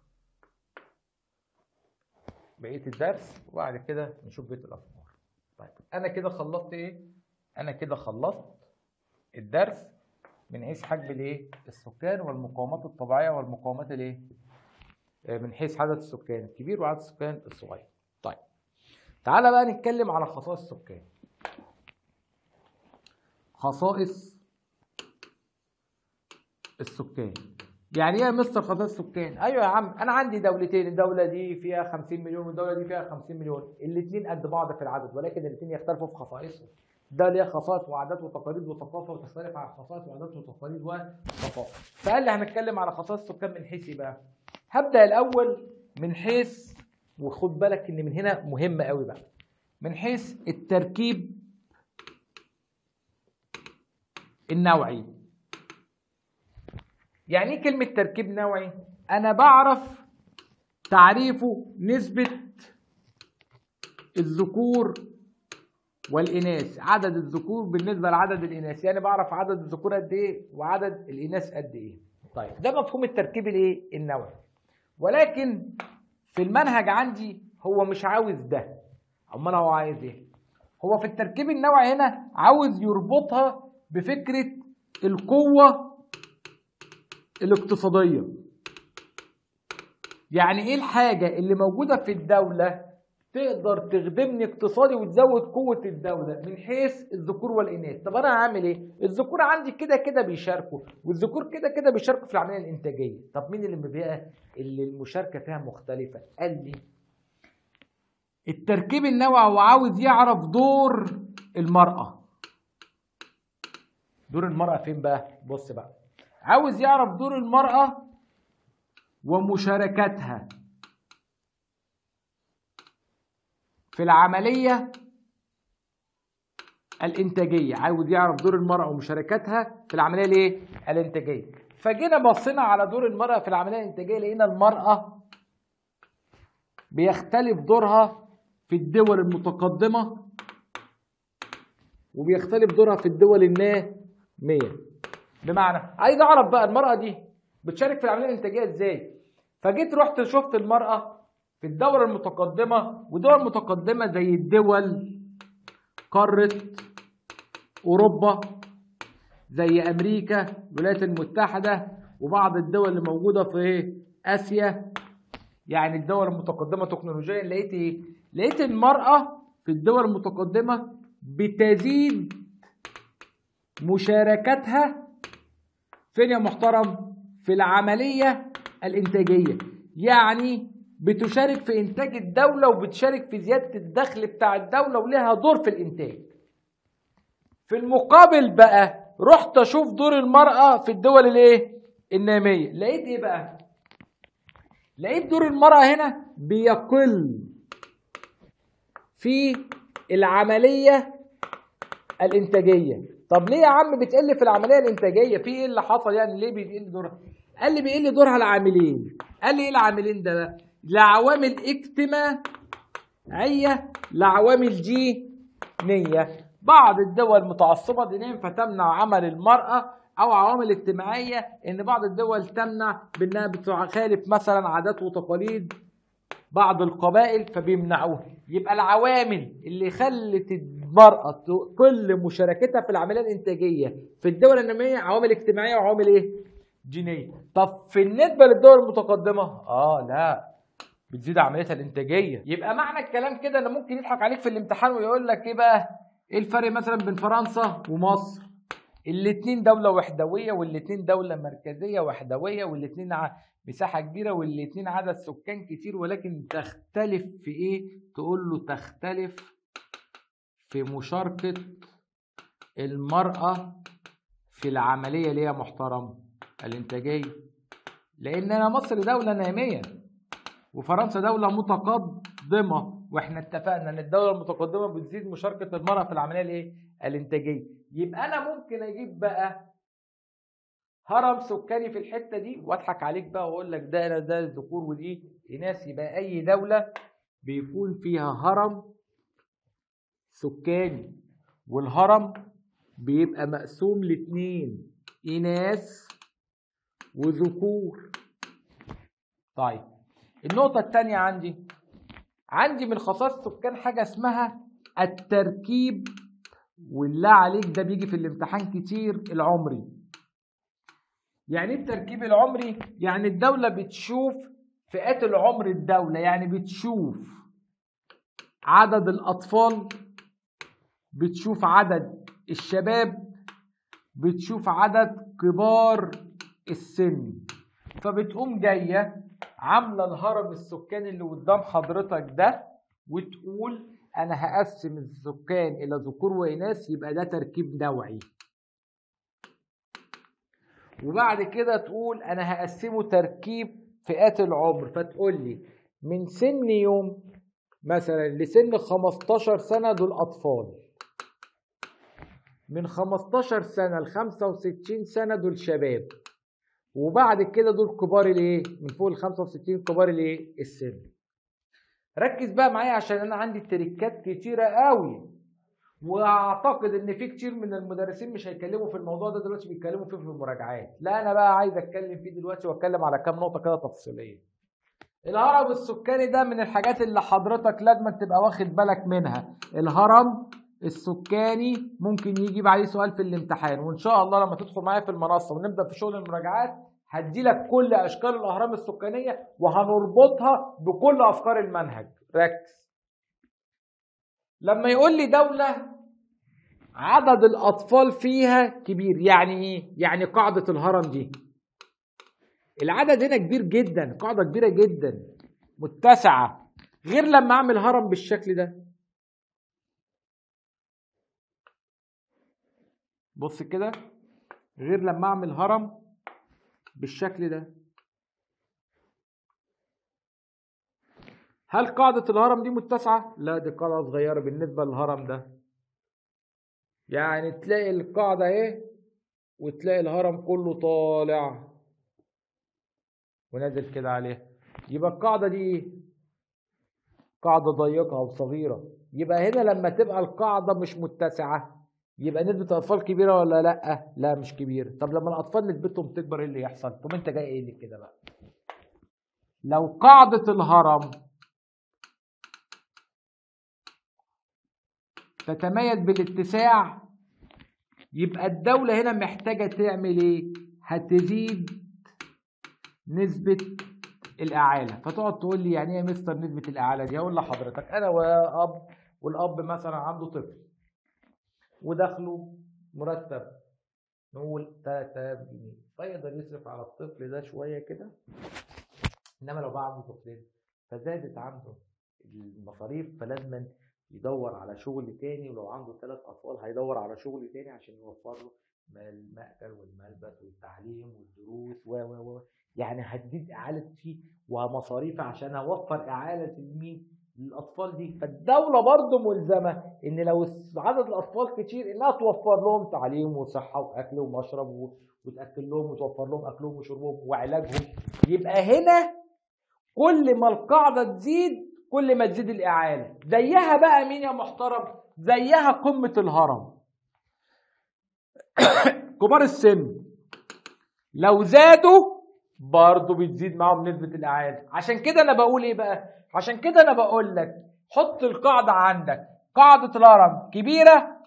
بقيه الدرس وبعد كده نشوف بقيه الافكار طيب انا كده خلصت ايه انا كده خلصت الدرس من حيث حجم الايه السكان والمقاومات الطبيعيه والمقاومات الايه من حيث عدد السكان الكبير وعدد السكان الصغير طيب تعالى بقى نتكلم على خصائص السكان خصائص السكان يعني ايه يا مستر خصائص السكان ايوه يا عم انا عندي دولتين الدوله دي فيها 50 مليون والدوله دي فيها 50 مليون الاثنين قد بعض في العدد ولكن الاثنين يختلفوا في خصائصهم ده ليه خصائص وعادات وتقاليد وثقافه وتختلف عن خصائص وعادات وتقاليد وثقافه فقال لي هنتكلم على خصائص السكان من حيث ايه بقى هبدا الاول من حيث وخد بالك ان من هنا مهم قوي بقى من حيث التركيب النوعي يعني ايه كلمة تركيب نوعي؟ أنا بعرف تعريفه نسبة الذكور والإناث عدد الذكور بالنسبة لعدد الإناث يعني بعرف عدد الذكور قد إيه وعدد الإناث قد إيه طيب ده مفهوم التركيب الإيه النوعي ولكن في المنهج عندي هو مش عاوز ده امال هو عايز ايه هو في التركيب النوعي هنا عاوز يربطها بفكره القوه الاقتصاديه يعني ايه الحاجه اللي موجوده في الدوله تقدر تخدمني اقتصادي وتزود قوه الدوله من حيث الذكور والاناث طب انا هعمل ايه الذكور عندي كده كده بيشاركوا والذكور كده كده بيشاركوا في العمليه الانتاجيه طب مين اللي بقى اللي المشاركه فيها مختلفه قال لي التركيب النوعي وعاوز يعرف دور المرأة دور المرأة فين بقى بص بقى عاوز يعرف دور المرأة ومشاركتها في العملية الإنتاجية عاوز يعرف دور المرأة ومشاركتها في العملية الإيه؟ الإنتاجية فجينا بصينا على دور المرأة في العملية الإنتاجية لقينا المرأة بيختلف دورها في الدول المتقدمة وبيختلف دورها في الدول النامية بمعنى عايز اعرف بقى المرأة دي بتشارك في العملية الانتاجية ازاي فجيت رحت شفت المرأة في الدول المتقدمة ودول متقدمة زي الدول قارة أوروبا زي أمريكا الولايات المتحدة وبعض الدول اللي موجودة في آسيا يعني الدول المتقدمة تكنولوجيا لقيت إيه؟ لقيت المرأة في الدول المتقدمة بتزيد مشاركتها فين يا محترم؟ في العملية الإنتاجية يعني بتشارك في إنتاج الدولة وبتشارك في زيادة الدخل بتاع الدولة ولها دور في الإنتاج في المقابل بقى رحت أشوف دور المرأة في الدول الإيه؟ النامية لقيت إيه بقى؟ لقيت دور المرأة هنا بيقل في العملية الإنتاجية طب ليه يا عم بتقل في العملية الإنتاجية في إيه اللي حصل يعني ليه بيقل دورها قال لي بيقل دورها العاملين قال لي إيه العاملين ده بقى لعوامل اجتماعية لعوامل دينية بعض الدول متعصبة دينيا فتمنع عمل المرأة أو عوامل اجتماعية إن بعض الدول تمنع بأنها بتخالف مثلا عادات وتقاليد بعض القبائل فبيمنعوها يبقى العوامل اللي خلت المرأة تقل مشاركتها في العملية الإنتاجية في الدول النامية عوامل اجتماعية وعوامل إيه؟ دينية طب في النسبة للدول المتقدمة آه لا بتزيد عمليتها الإنتاجية يبقى معنى الكلام كده إن ممكن يضحك عليك في الامتحان ويقول لك إيه بقى؟ إيه الفرق مثلا بين فرنسا ومصر؟ الاتنين دولة وحدوية والاتنين دولة مركزية وحدوية والاتنين مساحة كبيرة والاتنين عدد سكان كتير ولكن تختلف في ايه؟ تقول له تختلف في مشاركة المرأة في العملية ليه يا محترم؟ الإنتاجية لأن أنا مصر دولة نامية وفرنسا دولة متقدمة واحنا اتفقنا ان الدولة المتقدمة بتزيد مشاركة المرأة في العملية الايه؟ الإنتاجية يبقى أنا ممكن أجيب بقى هرم سكاني في الحته دي واضحك عليك بقى واقول لك ده انا ده الذكور ودي اناث يبقى اي دوله بيكون فيها هرم سكاني والهرم بيبقى مقسوم لاتنين اناث وذكور طيب النقطة التانية عندي عندي من خصائص السكان حاجة اسمها التركيب والله عليك ده بيجي في الامتحان كتير العمري يعني ايه التركيب العمري يعني الدولة بتشوف فئات العمر الدولة يعني بتشوف عدد الأطفال بتشوف عدد الشباب بتشوف عدد كبار السن فبتقوم جاية عاملة الهرم السكاني اللي قدام حضرتك ده وتقول أنا هقسم السكان إلى ذكور وإناث يبقى ده تركيب نوعي وبعد كده تقول انا هقسمه تركيب فئات العمر فتقول لي من سن يوم مثلا لسن 15 سنة دول أطفال من 15 سنة ل 65 سنة دول شباب وبعد كده دول كبار الايه؟ من فوق ال 65 كبار الايه؟ السن. ركز بقى معايا عشان انا عندي تريكات كتيره قوي واعتقد ان في كتير من المدرسين مش هيتكلموا في الموضوع ده دلوقتي بيتكلموا فيه في المراجعات لا انا بقى عايز اتكلم فيه دلوقتي واتكلم على كام نقطه كده تفصيليه الهرم السكاني ده من الحاجات اللي حضرتك لازم تبقى واخد بالك منها الهرم السكاني ممكن يجيب عليه سؤال في الامتحان وان شاء الله لما تدخل معايا في المنصه ونبدا في شغل المراجعات هدي لك كل اشكال الاهرام السكانيه وهنربطها بكل افكار المنهج ركز لما يقول لي دوله عدد الاطفال فيها كبير يعني ايه يعني قاعده الهرم دي العدد هنا كبير جدا قاعده كبيره جدا متسعه غير لما اعمل هرم بالشكل ده بص كده غير لما اعمل هرم بالشكل ده هل قاعدة الهرم دي متسعة؟ لا دي قاعدة صغيرة بالنسبة للهرم ده يعني تلاقي القاعدة اهي وتلاقي الهرم كله طالع ونازل كده عليها يبقى القاعدة دي ايه؟ قاعدة ضيقة أو صغيرة يبقى هنا لما تبقى القاعدة مش متسعة يبقى نسبة الأطفال كبيرة ولا لأ؟ لا مش كبيرة طب لما الأطفال نسبتهم تكبر إيه اللي يحصل؟ طب أنت جاي إيه لك كده بقى؟ لو قاعدة الهرم تتميز بالاتساع يبقى الدولة هنا محتاجة تعمل ايه؟ هتزيد نسبة الإعالة فتقعد تقول لي يعني ايه يا مستر نسبة الإعالة دي؟ هقول لحضرتك أنا وأب والأب مثلا عنده طفل ودخله مرتب نقول 3000 جنيه فيقدر يصرف على الطفل ده شوية كده إنما لو بقى عنده طفلين فزادت عنده المصاريف فلازم يدور على شغل تاني ولو عنده ثلاث اطفال هيدور على شغل تاني عشان يوفر له المأكل والملبس والتعليم والدروس و و و يعني هتزيد اعالتي ومصاريفي عشان اوفر اعاله لمين؟ للاطفال دي فالدوله برضه ملزمه ان لو عدد الاطفال كتير انها توفر لهم تعليم وصحه واكل ومشرب وتاكل لهم وتوفر لهم اكلهم وشربهم وعلاجهم يبقى هنا كل ما القاعده تزيد كل ما تزيد الإعالة زيها بقى مين يا محترم زيها قمة الهرم كبار السن لو زادوا برضه بتزيد معاهم نسبة الإعالة عشان كده أنا بقول إيه بقى عشان كده أنا بقول لك حط القاعدة عندك قاعدة الهرم كبيرة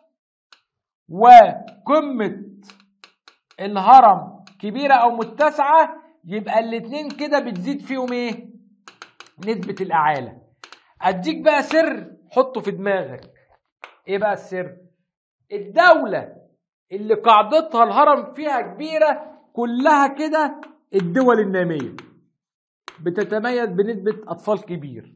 وقمة الهرم كبيرة أو متسعة يبقى الاتنين كده بتزيد فيهم إيه نسبة الإعالة اديك بقى سر حطه في دماغك ايه بقى السر الدولة اللي قاعدتها الهرم فيها كبيرة كلها كده الدول النامية بتتميز بنسبة أطفال كبير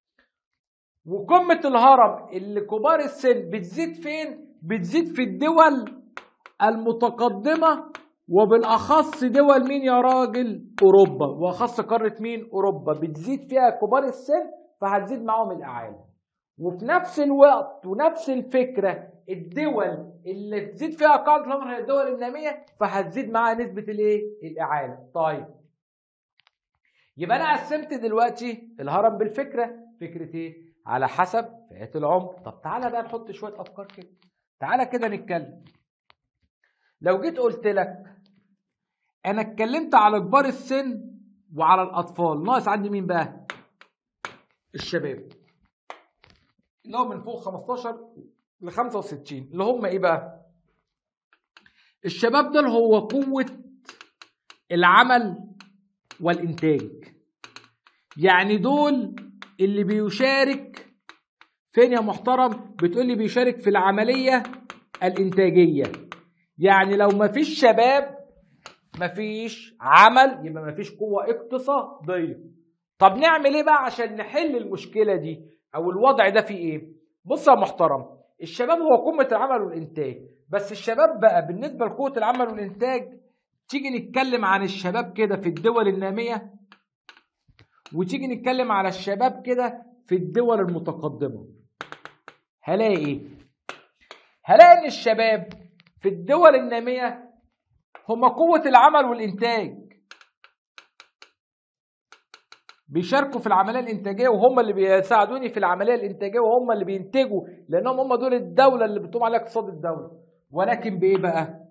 وقمة الهرم اللي كبار السن بتزيد فين؟ بتزيد في الدول المتقدمة وبالأخص دول مين يا راجل؟ أوروبا وأخص قارة مين؟ أوروبا بتزيد فيها كبار السن فهتزيد معاهم الأعالة وفي نفس الوقت ونفس الفكرة الدول اللي تزيد فيها قاعدة الأمر هي الدول النامية فهتزيد معاها نسبة الإيه؟ الإعالة طيب يبقى أنا قسمت دلوقتي الهرم بالفكرة فكرة إيه؟ على حسب فئات العمر طب تعالى بقى نحط شوية أفكار كده تعالى كده نتكلم لو جيت قلت لك أنا اتكلمت على كبار السن وعلى الأطفال ناقص عندي مين بقى؟ الشباب اللي هو من فوق 15 ل 65 اللي هم ايه بقى؟ الشباب دول هو قوة العمل والإنتاج يعني دول اللي بيشارك فين يا محترم؟ بتقول لي بيشارك في العملية الإنتاجية يعني لو مفيش شباب مفيش عمل يبقى مفيش قوة اقتصادية طب نعمل ايه بقى عشان نحل المشكله دي او الوضع ده فيه ايه بص يا محترم الشباب هو قمه العمل والانتاج بس الشباب بقى بالنسبه لقوه العمل والانتاج تيجي نتكلم عن الشباب كده في الدول الناميه وتيجي نتكلم على الشباب كده في الدول المتقدمه هلاقي ايه هلاقي ان الشباب في الدول الناميه هم قوه العمل والانتاج بيشاركوا في العمليه الانتاجيه وهم اللي بيساعدوني في العمليه الانتاجيه وهم اللي بينتجوا لانهم هم دول الدوله اللي بتقوم عليها اقتصاد الدوله ولكن بايه بقى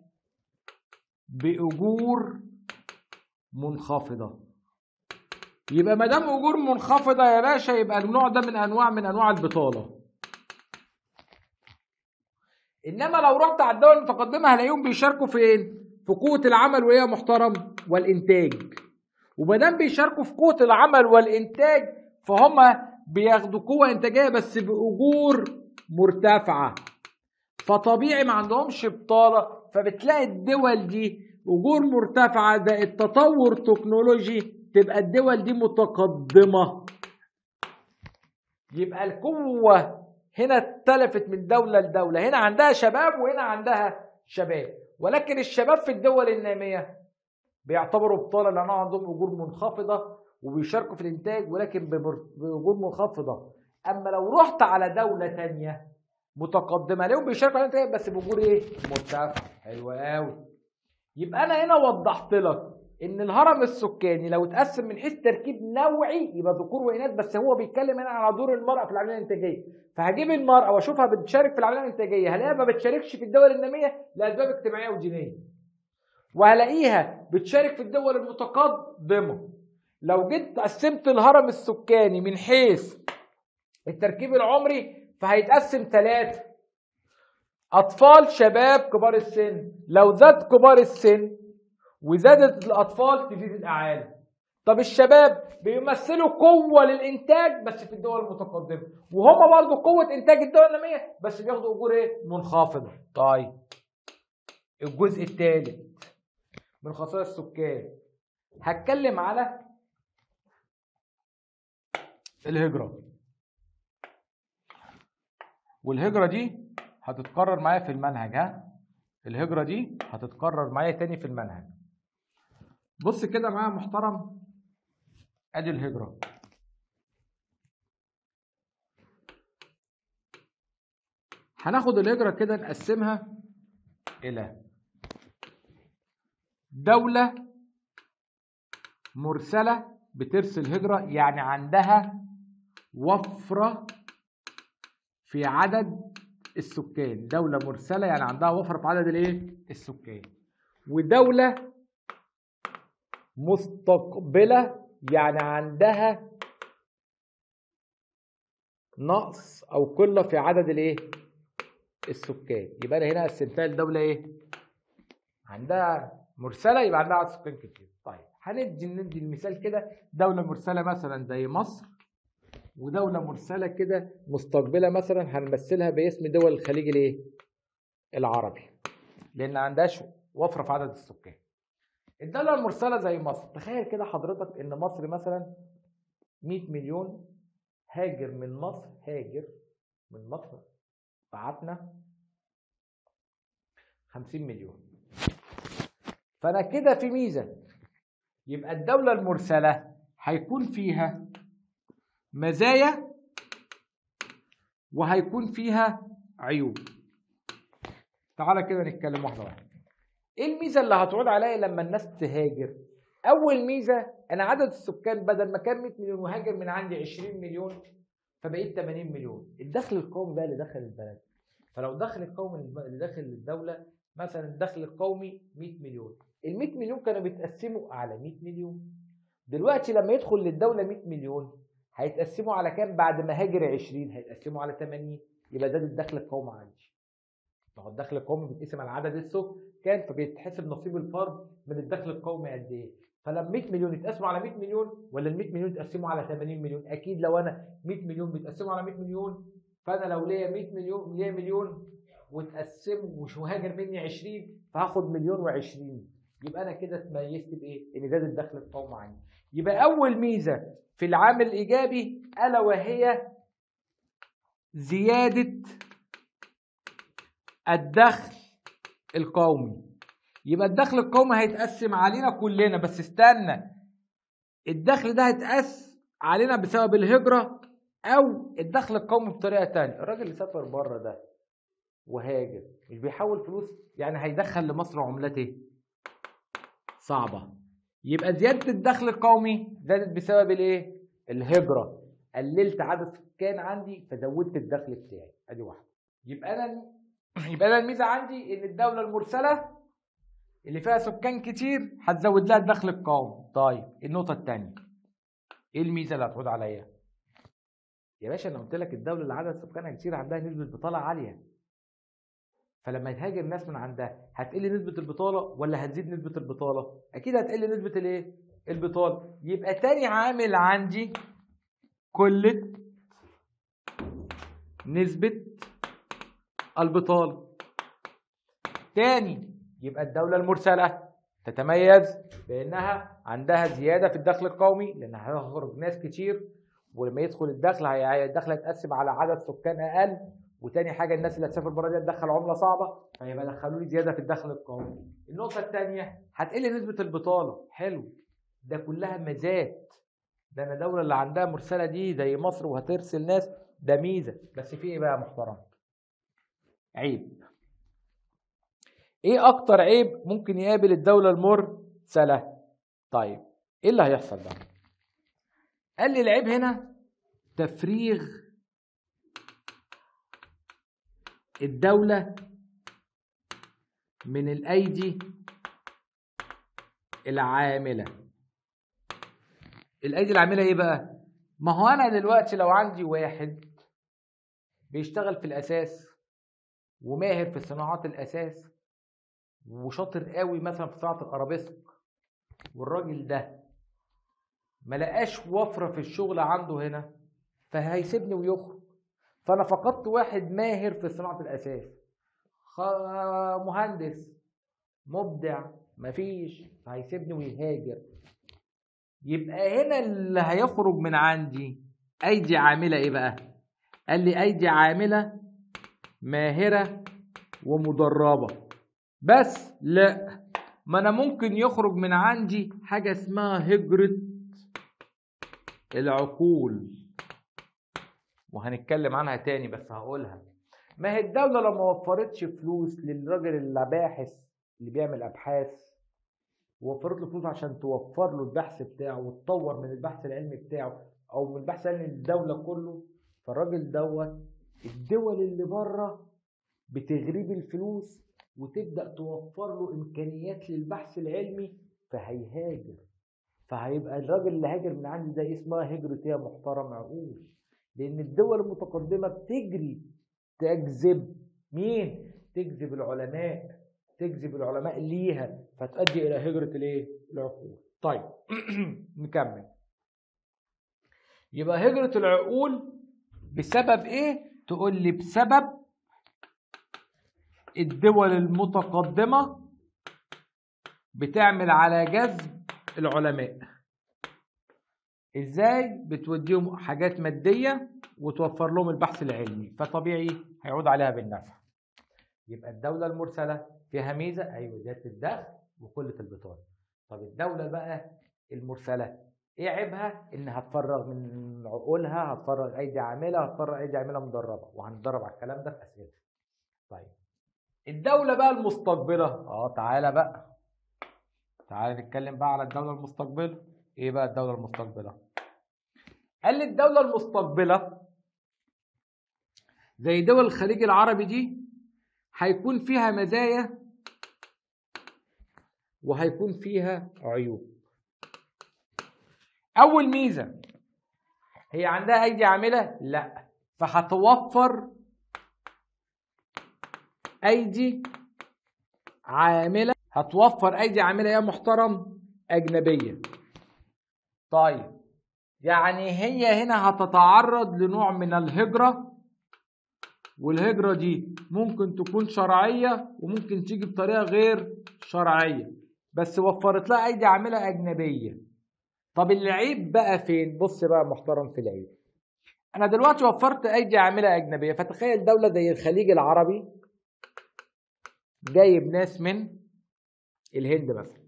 باجور منخفضه يبقى ما دام اجور منخفضه يا باشا يبقى النوع ده من انواع من انواع البطاله انما لو رحت على الدول المتقدمه هلاقيهم بيشاركوا فين في قوه العمل وهي محترم والانتاج وما دام بيشاركوا في قوه العمل والانتاج فهم بياخدوا قوه انتاجيه بس باجور مرتفعه فطبيعي ما عندهمش بطاله فبتلاقي الدول دي اجور مرتفعه ده التطور تكنولوجي تبقى الدول دي متقدمه يبقى القوه هنا اختلفت من دوله لدوله هنا عندها شباب وهنا عندها شباب ولكن الشباب في الدول الناميه بيعتبروا بطاله لانهم عندهم اجور منخفضه وبيشاركوا في الانتاج ولكن بمر- باجور منخفضه اما لو رحت على دوله تانية متقدمه لهم بيشاركوا في الانتاج بس باجور ايه مرتفعه حلوه قوي يبقى انا هنا وضحت لك ان الهرم السكاني لو اتقسم من حيث تركيب نوعي يبقى ذكور واناث بس هو بيتكلم هنا على دور المراه في العمليه الانتاجيه فهجيب المراه واشوفها بتشارك في العمليه الانتاجيه هلاقيها ما بتشاركش في الدول الناميه لاسباب اجتماعيه ودينيه وهلاقيها بتشارك في الدول المتقدمه لو جيت قسمت الهرم السكاني من حيث التركيب العمري فهيتقسم ثلاثه اطفال شباب كبار السن لو زاد كبار السن وزادت الاطفال تزيد الاعالي طب الشباب بيمثلوا قوة للإنتاج بس في الدول المتقدمة وهم برضو قوة إنتاج الدول النامية بس بياخدوا أجور إيه؟ منخفضة طيب الجزء الثالث من خصائص السكان هتكلم على الهجرة والهجرة دي هتتكرر معايا في المنهج ها الهجرة دي هتتكرر معايا تاني في المنهج بص كده معايا محترم ادي الهجرة هناخد الهجرة كده نقسمها إلى دولة مرسلة بترسل هجرة يعني عندها وفرة في عدد السكان دولة مرسلة يعني عندها وفرة في عدد الايه السكان ودولة مستقبلة يعني عندها نقص او قلة في عدد الايه السكان يبقى انا هنا قسمتها لدولة ايه عندها مرسلة يبقى عندها عدد سكان كتير طيب هندي ندي المثال كده دولة مرسلة مثلا زي مصر ودولة مرسلة كده مستقبلة مثلا هنمثلها باسم دول الخليج الايه العربي لان ما عندهاش وفرة في عدد السكان الدولة المرسلة زي مصر تخيل كده حضرتك ان مصر مثلا 100 مليون هاجر من مصر هاجر من مصر بعتنا 50 مليون فانا كده في ميزة يبقى الدولة المرسلة هيكون فيها مزايا وهيكون فيها عيوب تعالى كده نتكلم واحدة واحدة ايه الميزه اللي هتعود عليا لما الناس تهاجر اول ميزه انا عدد السكان بدل ما كان 100 مليون وهاجر من عندي 20 مليون فبقيت 80 مليون الدخل القومي بقى اللي دخل البلد فلو الدخل القومي اللي داخل الدوله مثلا الدخل القومي 100 مليون ال 100 مليون كانوا بيتقسموا على 100 مليون دلوقتي لما يدخل للدوله 100 مليون هيتقسموا على كام بعد ما هاجر 20 هيتقسموا على 80 يبقى ده الدخل القومي عندي ما هو الدخل القومي بيتقسم على عدد السكان فبيتحسب نصيب الفرد من الدخل القومي قد ايه فلما 100 مليون يتقسموا على 100 مليون ولا ال 100 مليون يتقسموا على 80 مليون اكيد لو انا 100 مليون بيتقسموا على 100 مليون فانا لو ليا 100 مليون ليا مليون وتقسموا مش هاجر مني 20 فهاخد مليون و20 يبقى انا كده اتميزت بايه؟ ان زاد الدخل القومي عندي يبقى اول ميزه في العامل الايجابي الا وهي زياده الدخل القومي يبقى الدخل القومي هيتقسم علينا كلنا بس استنى الدخل ده هيتقاس علينا بسبب الهجرة أو الدخل القومي بطريقة تانية الراجل اللي سافر بره ده وهاجر مش بيحول فلوس يعني هيدخل لمصر عملات ايه؟ صعبة يبقى زيادة الدخل القومي زادت بسبب الايه؟ الهجره قللت عدد السكان عندي فزودت الدخل بتاعي ادي واحده يبقى انا يبقى انا الميزه عندي ان الدوله المرسله اللي فيها سكان كتير هتزود لها الدخل القومي طيب النقطه الثانيه ايه الميزه اللي هتعود عليا يا باشا انا قلت لك الدوله اللي عدد سكانها كتير عندها نسبه بطاله عاليه فلما يتهاجر ناس من عندها هتقل نسبه البطاله ولا هتزيد نسبه البطاله اكيد هتقل نسبه الايه البطاله يبقى تاني عامل عندي قله نسبه البطاله تاني يبقى الدوله المرسله تتميز بانها عندها زياده في الدخل القومي لانها هتخرج ناس كتير ولما يدخل الدخل هي- الدخل هيتقسم على عدد سكان اقل وتاني حاجه الناس اللي هتسافر بره دي هتدخل عمله صعبه فيبقى دخلوا لي زياده في الدخل القومي. النقطه الثانيه هتقل نسبه البطاله حلو ده كلها ميزات ده انا دوله اللي عندها مرسله دي زي مصر وهترسل ناس ده ميزه بس في ايه بقى يا محترم؟ عيب ايه اكتر عيب ممكن يقابل الدوله المرسله؟ طيب ايه اللي هيحصل بقى؟ قال لي العيب هنا تفريغ الدولة من الأيدي العاملة الأيدي العاملة إيه بقى؟ ما هو أنا دلوقتي لو عندي واحد بيشتغل في الأساس وماهر في صناعات الأساس وشاطر قوي مثلا في صناعة الأرابيسك والراجل ده ما لقاش وفرة في الشغل عنده هنا فهيسيبني ويخرج فانا فقدت واحد ماهر في صناعه الاساس خ- مهندس مبدع مفيش هيسيبني ويهاجر يبقى هنا اللي هيخرج من عندي ايدي عامله ايه بقى قال لي ايدي عامله ماهره ومدربه بس لا ما انا ممكن يخرج من عندي حاجه اسمها هجره العقول وهنتكلم عنها تاني بس هقولها ما هي الدولة لو ما وفرتش فلوس للراجل الباحث اللي بيعمل أبحاث ووفرت له فلوس عشان توفر له البحث بتاعه وتطور من البحث العلمي بتاعه أو من البحث العلمي للدولة كله فالراجل دوت الدول اللي بره بتغريب الفلوس وتبدأ توفر له إمكانيات للبحث العلمي فهيهاجر فهيبقى الراجل اللي هاجر من عندي ده اسمها هجرة يا محترم عقول لان الدول المتقدمه بتجري تجذب مين تجذب العلماء تجذب العلماء ليها فتؤدي الى هجره الايه العقول طيب نكمل يبقى هجره العقول بسبب ايه تقول لي بسبب الدول المتقدمه بتعمل على جذب العلماء ازاي بتوديهم حاجات ماديه وتوفر لهم البحث العلمي فطبيعي هيعود عليها بالنفع يبقى الدوله المرسله فيها ميزه ايوه زياده الدخل وقله البطاله طب الدوله بقى المرسله ايه عيبها انها هتفرغ من عقولها هتفرغ ايدي عامله هتفرغ ايدي عامله مدربه وهنتدرب على الكلام ده في اسئله طيب الدوله بقى المستقبله اه تعالى بقى تعالى نتكلم بقى على الدوله المستقبله ايه بقى الدوله المستقبله قال لي الدوله المستقبله زي دول الخليج العربي دي هيكون فيها مزايا وهيكون فيها عيوب اول ميزه هي عندها ايدي عامله لا فهتوفر ايدي عامله هتوفر ايدي عامله يا محترم اجنبيه طيب يعني هي هنا هتتعرض لنوع من الهجرة والهجرة دي ممكن تكون شرعية وممكن تيجي بطريقة غير شرعية بس وفرت لها أيدي عاملة أجنبية طب العيب بقى فين؟ بص بقى محترم في العيب أنا دلوقتي وفرت أيدي عاملة أجنبية فتخيل دولة زي الخليج العربي جايب ناس من الهند مثلا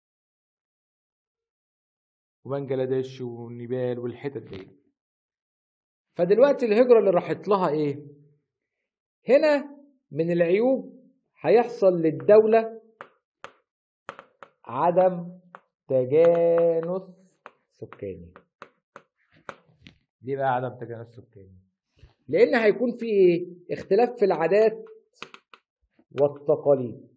وبنجلاديش والنيبال والحتت دي فدلوقتي الهجرة اللي راحت لها ايه هنا من العيوب هيحصل للدولة عدم تجانس سكاني ليه بقى عدم تجانس سكاني لان هيكون في ايه اختلاف في العادات والتقاليد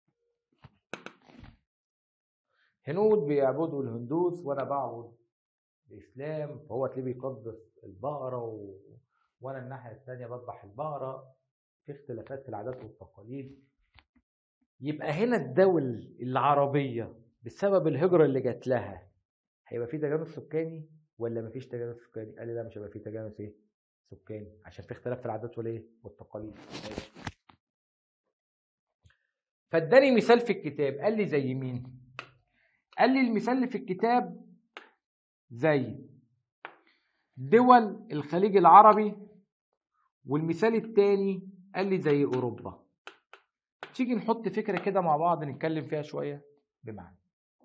هنود بيعبدوا الهندوس وانا بعبد الاسلام فهو تلاقيه بيقدس البقره و... وانا الناحيه الثانيه بذبح البقره في اختلافات في العادات والتقاليد يبقى هنا الدول العربيه بسبب الهجره اللي جات لها هيبقى في تجانس سكاني ولا مفيش تجانس سكاني؟ قال لي لا مش هيبقى في تجانس ايه؟ سكاني عشان في اختلاف في العادات والايه؟ والتقاليد ماشي فاداني مثال في الكتاب قال لي زي مين؟ قال لي المثال اللي في الكتاب زي دول الخليج العربي والمثال التاني قال لي زي اوروبا تيجي نحط فكره كده مع بعض نتكلم فيها شويه بمعنى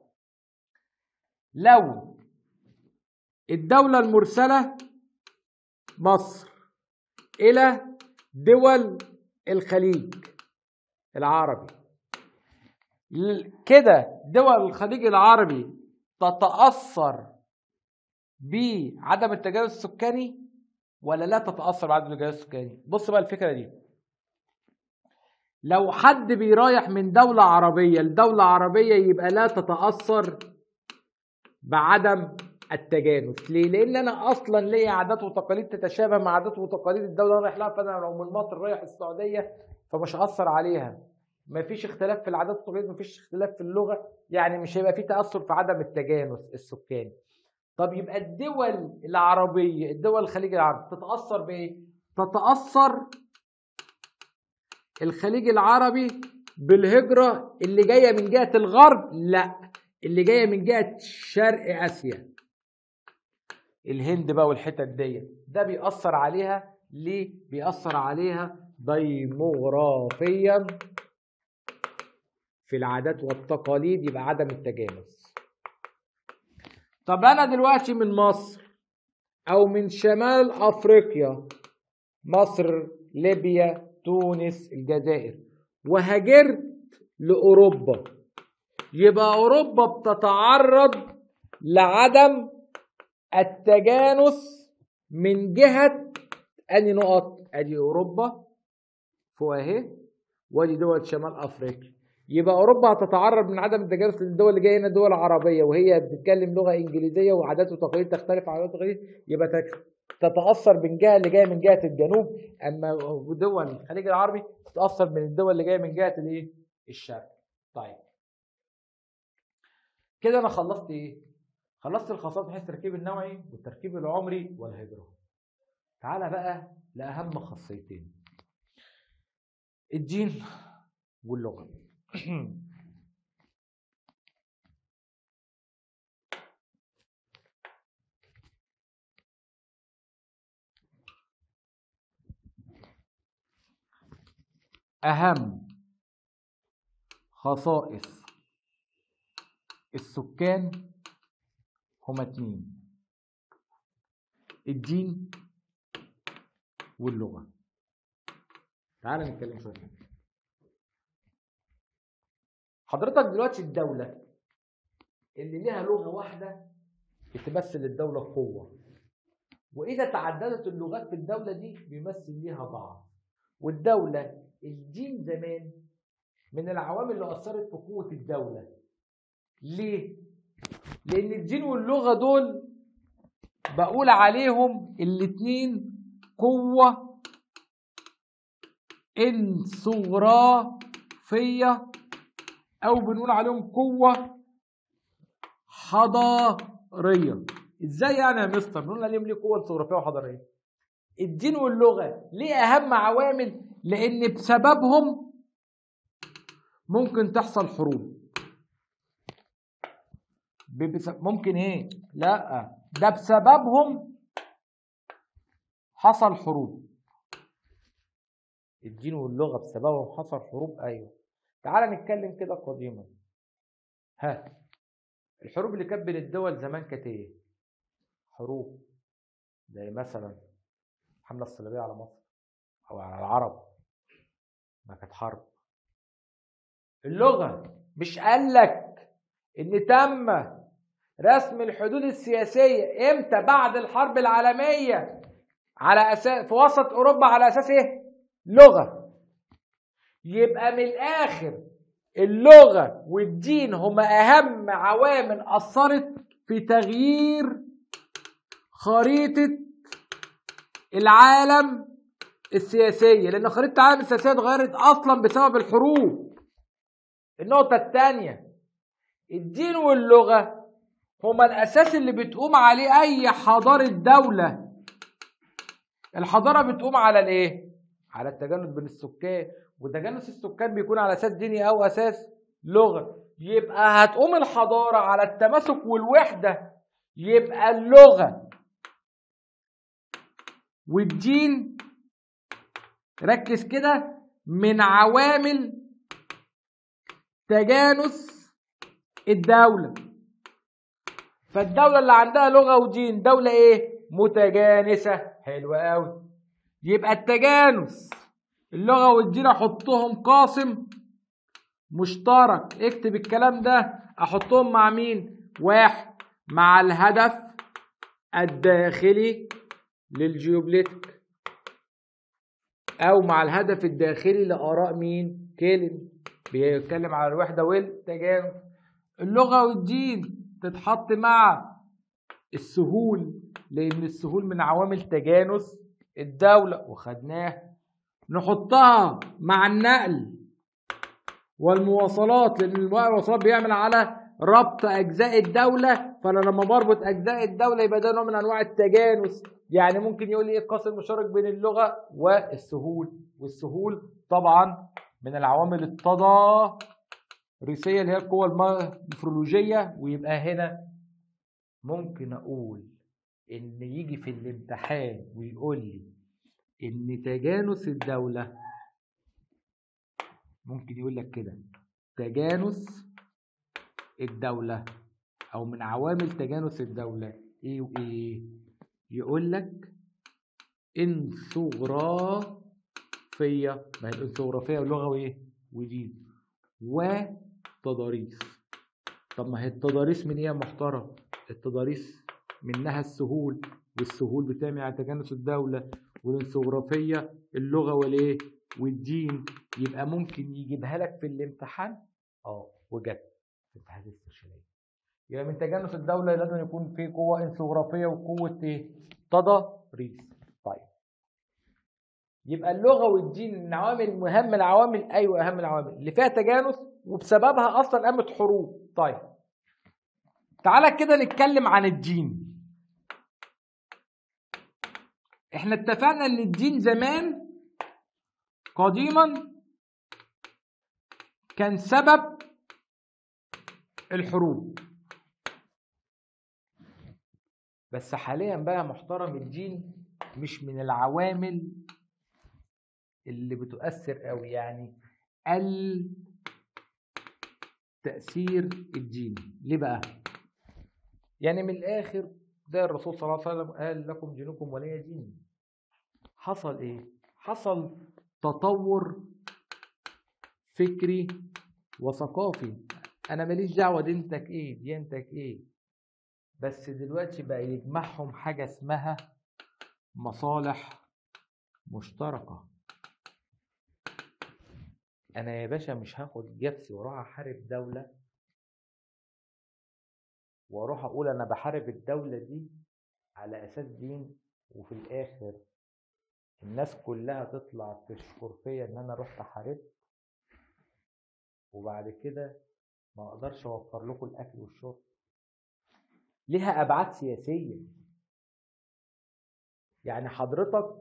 لو الدولة المرسلة مصر إلى دول الخليج العربي كده دول الخليج العربي تتأثر بعدم التجاوز السكاني ولا لا تتأثر بعدم التجاوز السكاني بص بقى الفكرة دي لو حد بيرايح من دولة عربية لدولة عربية يبقى لا تتأثر بعدم التجانس ليه؟ لأن أنا أصلا ليا عادات وتقاليد تتشابه مع عادات وتقاليد الدولة اللي رايح لها فأنا لو من مصر رايح السعودية فمش هأثر عليها مفيش اختلاف في العادات والتقاليد مفيش اختلاف في اللغة يعني مش هيبقى في تأثر في عدم التجانس السكاني طب يبقى الدول العربية الدول الخليج العربي تتأثر بإيه؟ تتأثر الخليج العربي بالهجرة اللي جاية من جهة الغرب لا اللي جاية من جهة شرق آسيا الهند بقى والحتت دي ده بيأثر عليها ليه؟ بيأثر عليها ديموغرافيا في العادات والتقاليد يبقى عدم التجانس طب انا دلوقتي من مصر او من شمال افريقيا مصر ليبيا تونس الجزائر وهاجرت لاوروبا يبقى اوروبا بتتعرض لعدم التجانس من جهه اني نقط ادي اوروبا فوق اهي وادي دول شمال افريقيا يبقى اوروبا هتتعرض من عدم التجانس للدول اللي جايه هنا دول عربيه وهي بتتكلم لغه انجليزيه وعادات وتقاليد تختلف عن عادات وتقاليد يبقى تتاثر بالجهه اللي جايه من جهه الجنوب اما دول الخليج العربي تتاثر من الدول اللي جايه من جهه الايه؟ الشرق. طيب. كده انا خلصت ايه؟ خلصت الخاصات بحيث التركيب النوعي والتركيب العمري والهجره. تعالى بقى لاهم خاصيتين. الدين واللغه. أهم خصائص السكان هما اتنين الدين واللغة تعال نتكلم شوية حضرتك دلوقتي الدولة اللي ليها لغة واحدة بتمثل الدولة قوة وإذا تعددت اللغات في الدولة دي بيمثل ليها ضعف والدولة الدين زمان من العوامل اللي أثرت في قوة الدولة ليه؟ لأن الدين واللغة دول بقول عليهم الاتنين قوة انصغرافية أو بنقول عليهم قوة حضارية ازاي يعني يا مستر بنقول عليهم ليه قوة انصغرافية وحضارية الدين واللغة ليه أهم عوامل لأن بسببهم ممكن تحصل حروب ممكن ايه لا ده بسببهم حصل حروب الدين واللغة بسببهم حصل حروب أيوه تعال نتكلم كده قديما ها الحروب اللي كانت بين الدول زمان كانت ايه حروب زي مثلا الحملة الصليبية على مصر أو على العرب ما كانت حرب اللغة مش قال لك إن تم رسم الحدود السياسيه امتى بعد الحرب العالميه على اساس في وسط اوروبا على اساس ايه لغه يبقى من الاخر اللغه والدين هما اهم عوامل اثرت في تغيير خريطه العالم السياسيه لان خريطه العالم السياسيه اتغيرت اصلا بسبب الحروب النقطه الثانيه الدين واللغه هما الاساس اللي بتقوم عليه اي حضاره دوله الحضاره بتقوم على الايه على التجانس بين السكان وتجانس السكان بيكون على اساس ديني او اساس لغه يبقى هتقوم الحضاره على التماسك والوحده يبقى اللغه والدين ركز كده من عوامل تجانس الدوله فالدوله اللي عندها لغه ودين دوله ايه متجانسه حلوه قوي يبقى التجانس اللغه والدين احطهم قاسم مشترك اكتب الكلام ده احطهم مع مين واحد مع الهدف الداخلي للجيوبليتك او مع الهدف الداخلي لاراء مين كيلن بيتكلم على الوحده والتجانس اللغه والدين تتحط مع السهول لان السهول من عوامل تجانس الدوله وخدناه نحطها مع النقل والمواصلات لان المواصلات بيعمل على ربط اجزاء الدوله فانا لما بربط اجزاء الدوله يبقى ده نوع من انواع التجانس يعني ممكن يقول لي ايه القاسم المشترك بين اللغه والسهول والسهول طبعا من العوامل التضاريسيه اللي هي القوه المفرولوجيه ويبقى هنا ممكن اقول ان يجي في الامتحان ويقول لي ان تجانس الدوله ممكن يقول لك كده تجانس الدولة أو من عوامل تجانس الدولة إيه وإيه؟ يقول لك انثوغرافية ما هي الانثوغرافية ولغة وإيه؟ ودين وتضاريس طب ما هي التضاريس من إيه يا محترم؟ التضاريس منها السهول والسهول بتعمل على تجانس الدولة والانثوغرافية اللغة والإيه؟ والدين يبقى ممكن يجيبها لك في الامتحان اه وجت في الامتحانات الاستشهاديه يبقى من تجانس الدوله لازم يكون في قوه انثوغرافيه وقوه ايه تضاريس طيب يبقى اللغه والدين من عوامل مهم العوامل ايوه اهم العوامل اللي فيها تجانس وبسببها اصلا قامت حروب طيب تعالى كده نتكلم عن الدين احنا اتفقنا ان الدين زمان قديما كان سبب الحروب بس حاليا بقى محترم الدين مش من العوامل اللي بتؤثر قوي يعني قل تأثير الدين ليه بقى يعني من الآخر زي الرسول صلى الله عليه وسلم قال لكم دينكم ولي دين حصل ايه حصل تطور فكري وثقافي انا ماليش دعوه دينتك ايه ديانتك ايه بس دلوقتي بقى يجمعهم حاجه اسمها مصالح مشتركه انا يا باشا مش هاخد جبسي واروح احارب دوله واروح اقول انا بحارب الدوله دي على اساس دين وفي الاخر الناس كلها تطلع تشكر فيا ان انا رحت حاربت وبعد كده ما اقدرش اوفر لكم الاكل والشرب ليها ابعاد سياسيه يعني حضرتك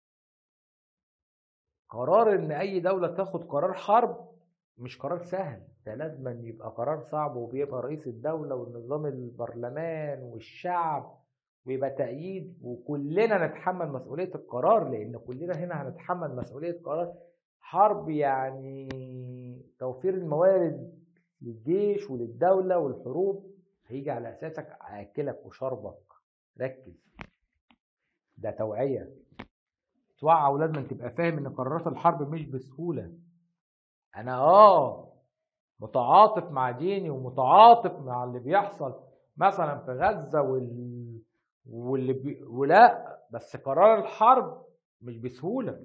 قرار ان اي دوله تاخد قرار حرب مش قرار سهل ده لازم أن يبقى قرار صعب وبيبقى رئيس الدوله والنظام البرلمان والشعب ويبقى تأييد وكلنا نتحمل مسؤولية القرار لأن كلنا هنا هنتحمل مسؤولية قرار حرب يعني توفير الموارد للجيش وللدولة والحروب هيجي على أساسك أكلك وشربك ركز ده توعية توعى ولازم تبقى فاهم إن قرارات الحرب مش بسهولة أنا آه متعاطف مع ديني ومتعاطف مع اللي بيحصل مثلا في غزه وال... واللي بي... ولا بس قرار الحرب مش بسهوله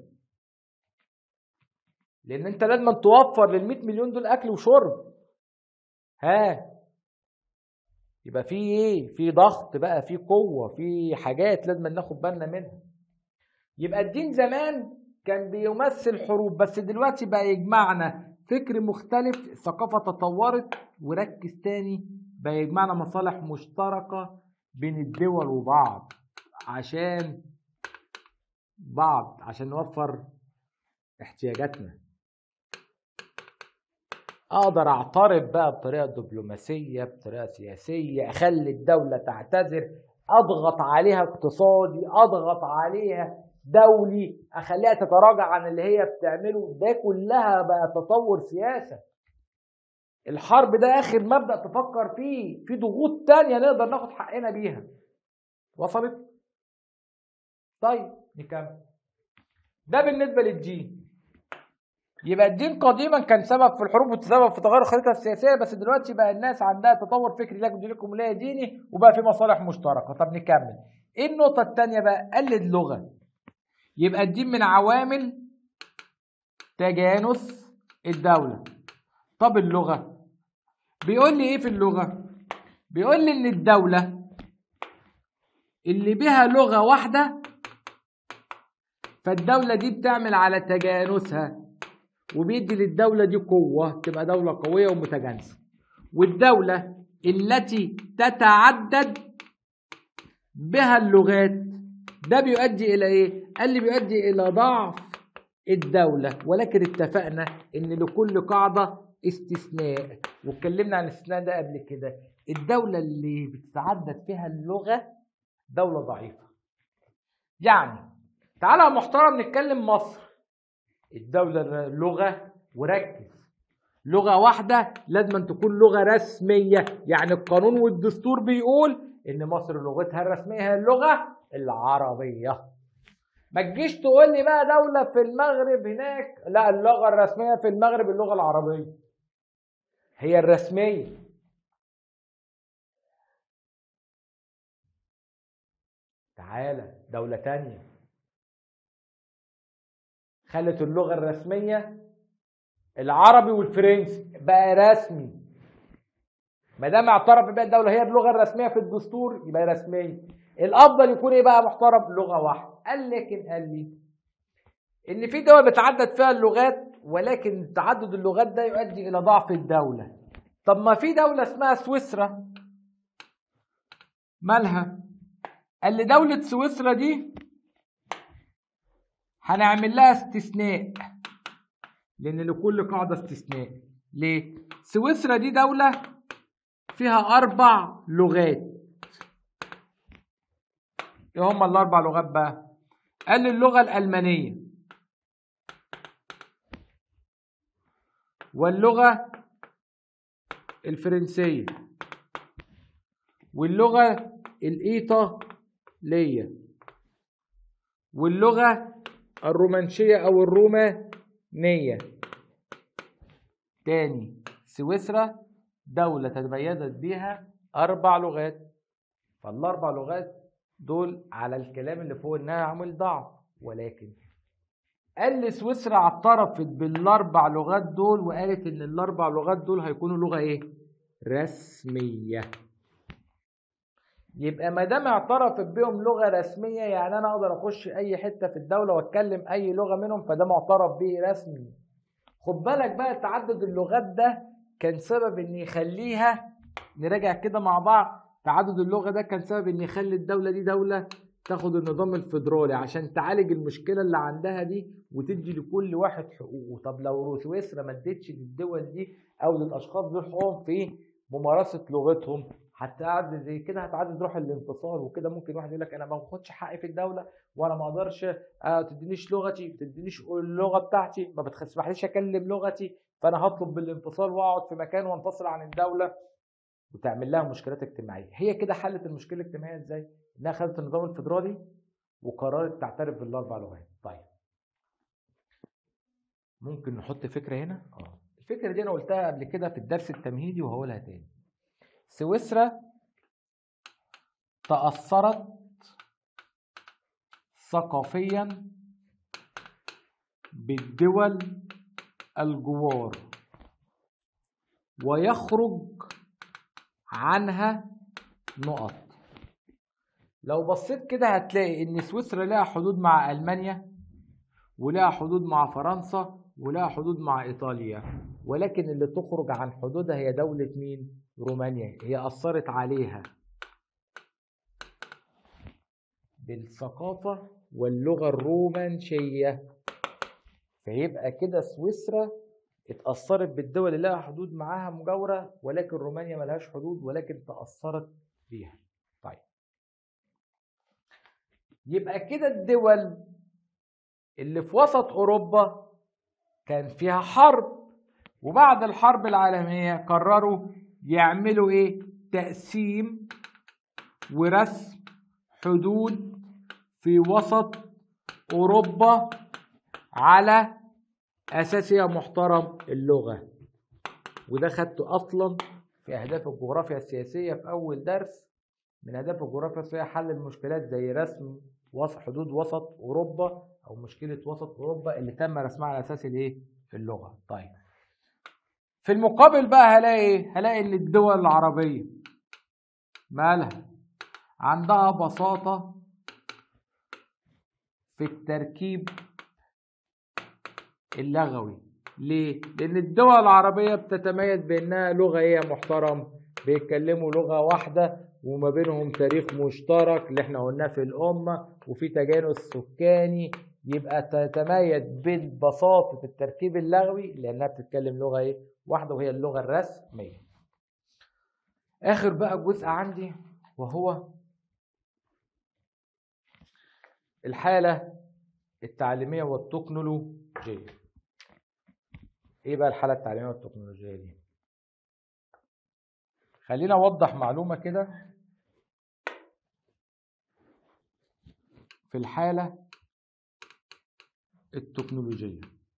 لان انت لازم توفر لل 100 مليون دول اكل وشرب ها يبقى في ايه في ضغط بقى في قوه في حاجات لازم ناخد بالنا منها يبقى الدين زمان كان بيمثل حروب بس دلوقتي بقى يجمعنا فكر مختلف الثقافه تطورت وركز تاني بقى يجمعنا مصالح مشتركه بين الدول وبعض عشان بعض عشان نوفر احتياجاتنا اقدر اعترض بقى بطريقه دبلوماسيه بطريقه سياسيه اخلي الدوله تعتذر اضغط عليها اقتصادي اضغط عليها دولي اخليها تتراجع عن اللي هي بتعمله ده كلها بقى تطور سياسه الحرب ده اخر مبدا تفكر فيه في ضغوط تانية نقدر ناخد حقنا بيها وصلت طيب نكمل ده بالنسبه للدين يبقى الدين قديما كان سبب في الحروب وسبب في تغير الخريطه السياسيه بس دلوقتي بقى الناس عندها تطور فكري لكم دينكم ولا ديني وبقى في مصالح مشتركه طب نكمل ايه النقطه الثانيه بقى قلد لغه يبقى الدين من عوامل تجانس الدوله طب اللغه بيقول لي ايه في اللغه بيقول لي ان الدوله اللي بها لغه واحده فالدوله دي بتعمل على تجانسها وبيدي للدولة دي قوة تبقى دولة قوية ومتجانسة والدولة التي تتعدد بها اللغات ده بيؤدي إلى إيه؟ قال لي بيؤدي إلى ضعف الدولة ولكن اتفقنا إن لكل قاعدة استثناء واتكلمنا عن الاستثناء ده قبل كده الدولة اللي بتتعدد فيها اللغة دولة ضعيفة يعني تعالى يا محترم نتكلم مصر الدولة لغة وركز لغة واحدة لازم أن تكون لغة رسمية يعني القانون والدستور بيقول إن مصر لغتها الرسمية هي اللغة العربية ما تجيش تقول لي بقى دولة في المغرب هناك لا اللغة الرسمية في المغرب اللغة العربية هي الرسمية تعالى دولة تانية خلت اللغة الرسمية العربي والفرنسي بقى رسمي ما دام اعترف بقى الدولة هي اللغة الرسمية في الدستور يبقى رسمية الأفضل يكون إيه بقى محترم لغة واحدة قال لكن قال لي إن في دول بتعدد فيها اللغات ولكن تعدد اللغات ده يؤدي إلى ضعف الدولة طب ما في دولة اسمها سويسرا مالها؟ قال لي دولة سويسرا دي هنعمل لها استثناء لان لكل قاعده استثناء ليه سويسرا دي دوله فيها اربع لغات ايه هما الاربع لغات بقى قال اللغه الالمانيه واللغه الفرنسيه واللغه الايطاليه واللغه الرومانشية أو الرومانية تاني سويسرا دولة تميزت بها أربع لغات فالأربع لغات دول على الكلام اللي فوق إنها عامل ضعف ولكن قال لي سويسرا اعترفت بالأربع لغات دول وقالت إن الأربع لغات دول هيكونوا لغة إيه؟ رسمية يبقى ما دام اعترفت بهم لغه رسميه يعني انا اقدر اخش اي حته في الدوله واتكلم اي لغه منهم فده معترف به رسمي خد بالك بقى تعدد اللغات ده كان سبب ان يخليها نراجع كده مع بعض تعدد اللغه ده كان سبب ان يخلي الدوله دي دوله تاخد النظام الفيدرالي عشان تعالج المشكله اللي عندها دي وتدي لكل واحد حقوقه طب لو سويسرا ما ادتش للدول دي او للاشخاص دول حقوقهم في ممارسه لغتهم هتعدي زي كده هتعدي روح الانفصال وكده ممكن واحد يقول لك انا ما باخدش حقي في الدوله وانا ما اقدرش آه تدينيش لغتي ما تدينيش اللغه بتاعتي ما بتسمحليش اكلم لغتي فانا هطلب بالانفصال واقعد في مكان وانفصل عن الدوله وتعمل لها مشكلات اجتماعيه هي كده حلت المشكله الاجتماعيه ازاي انها خدت النظام الفيدرالي وقررت تعترف بالاربع لغات طيب ممكن نحط فكره هنا اه الفكره دي انا قلتها قبل كده في الدرس التمهيدي وهقولها تاني سويسرا تأثرت ثقافيا بالدول الجوار ويخرج عنها نقط لو بصيت كده هتلاقي ان سويسرا لها حدود مع المانيا ولها حدود مع فرنسا ولها حدود مع ايطاليا ولكن اللي تخرج عن حدودها هي دولة مين رومانيا هي اثرت عليها بالثقافة واللغة الرومانشية فيبقى كده سويسرا اتأثرت بالدول اللي لها حدود معاها مجاورة ولكن رومانيا ملهاش حدود ولكن تأثرت بيها طيب يبقى كده الدول اللي في وسط أوروبا كان فيها حرب وبعد الحرب العالمية قرروا يعملوا ايه تقسيم ورسم حدود في وسط أوروبا على أساس يا محترم اللغة وده خدته أصلا في أهداف الجغرافيا السياسية في أول درس من أهداف الجغرافيا السياسية حل المشكلات زي رسم وسط حدود وسط أوروبا أو مشكلة وسط أوروبا اللي تم رسمها على أساس الإيه؟ اللغة طيب في المقابل بقى هلاقي إيه؟ هلاقي إن الدول العربية مالها عندها بساطة في التركيب اللغوي ليه؟ لأن الدول العربية بتتميز بأنها لغة إيه يا محترم؟ بيتكلموا لغة واحدة وما بينهم تاريخ مشترك اللي احنا قلناه في الأمة وفي تجانس سكاني يبقى تتميز بالبساطة في التركيب اللغوي لأنها بتتكلم لغة إيه؟ واحدة وهي اللغة الرسمية. آخر بقى جزء عندي وهو الحالة التعليمية والتكنولوجية. ايه بقى الحالة التعليمية والتكنولوجية دي؟ خلينا اوضح معلومة كده في الحالة التكنولوجية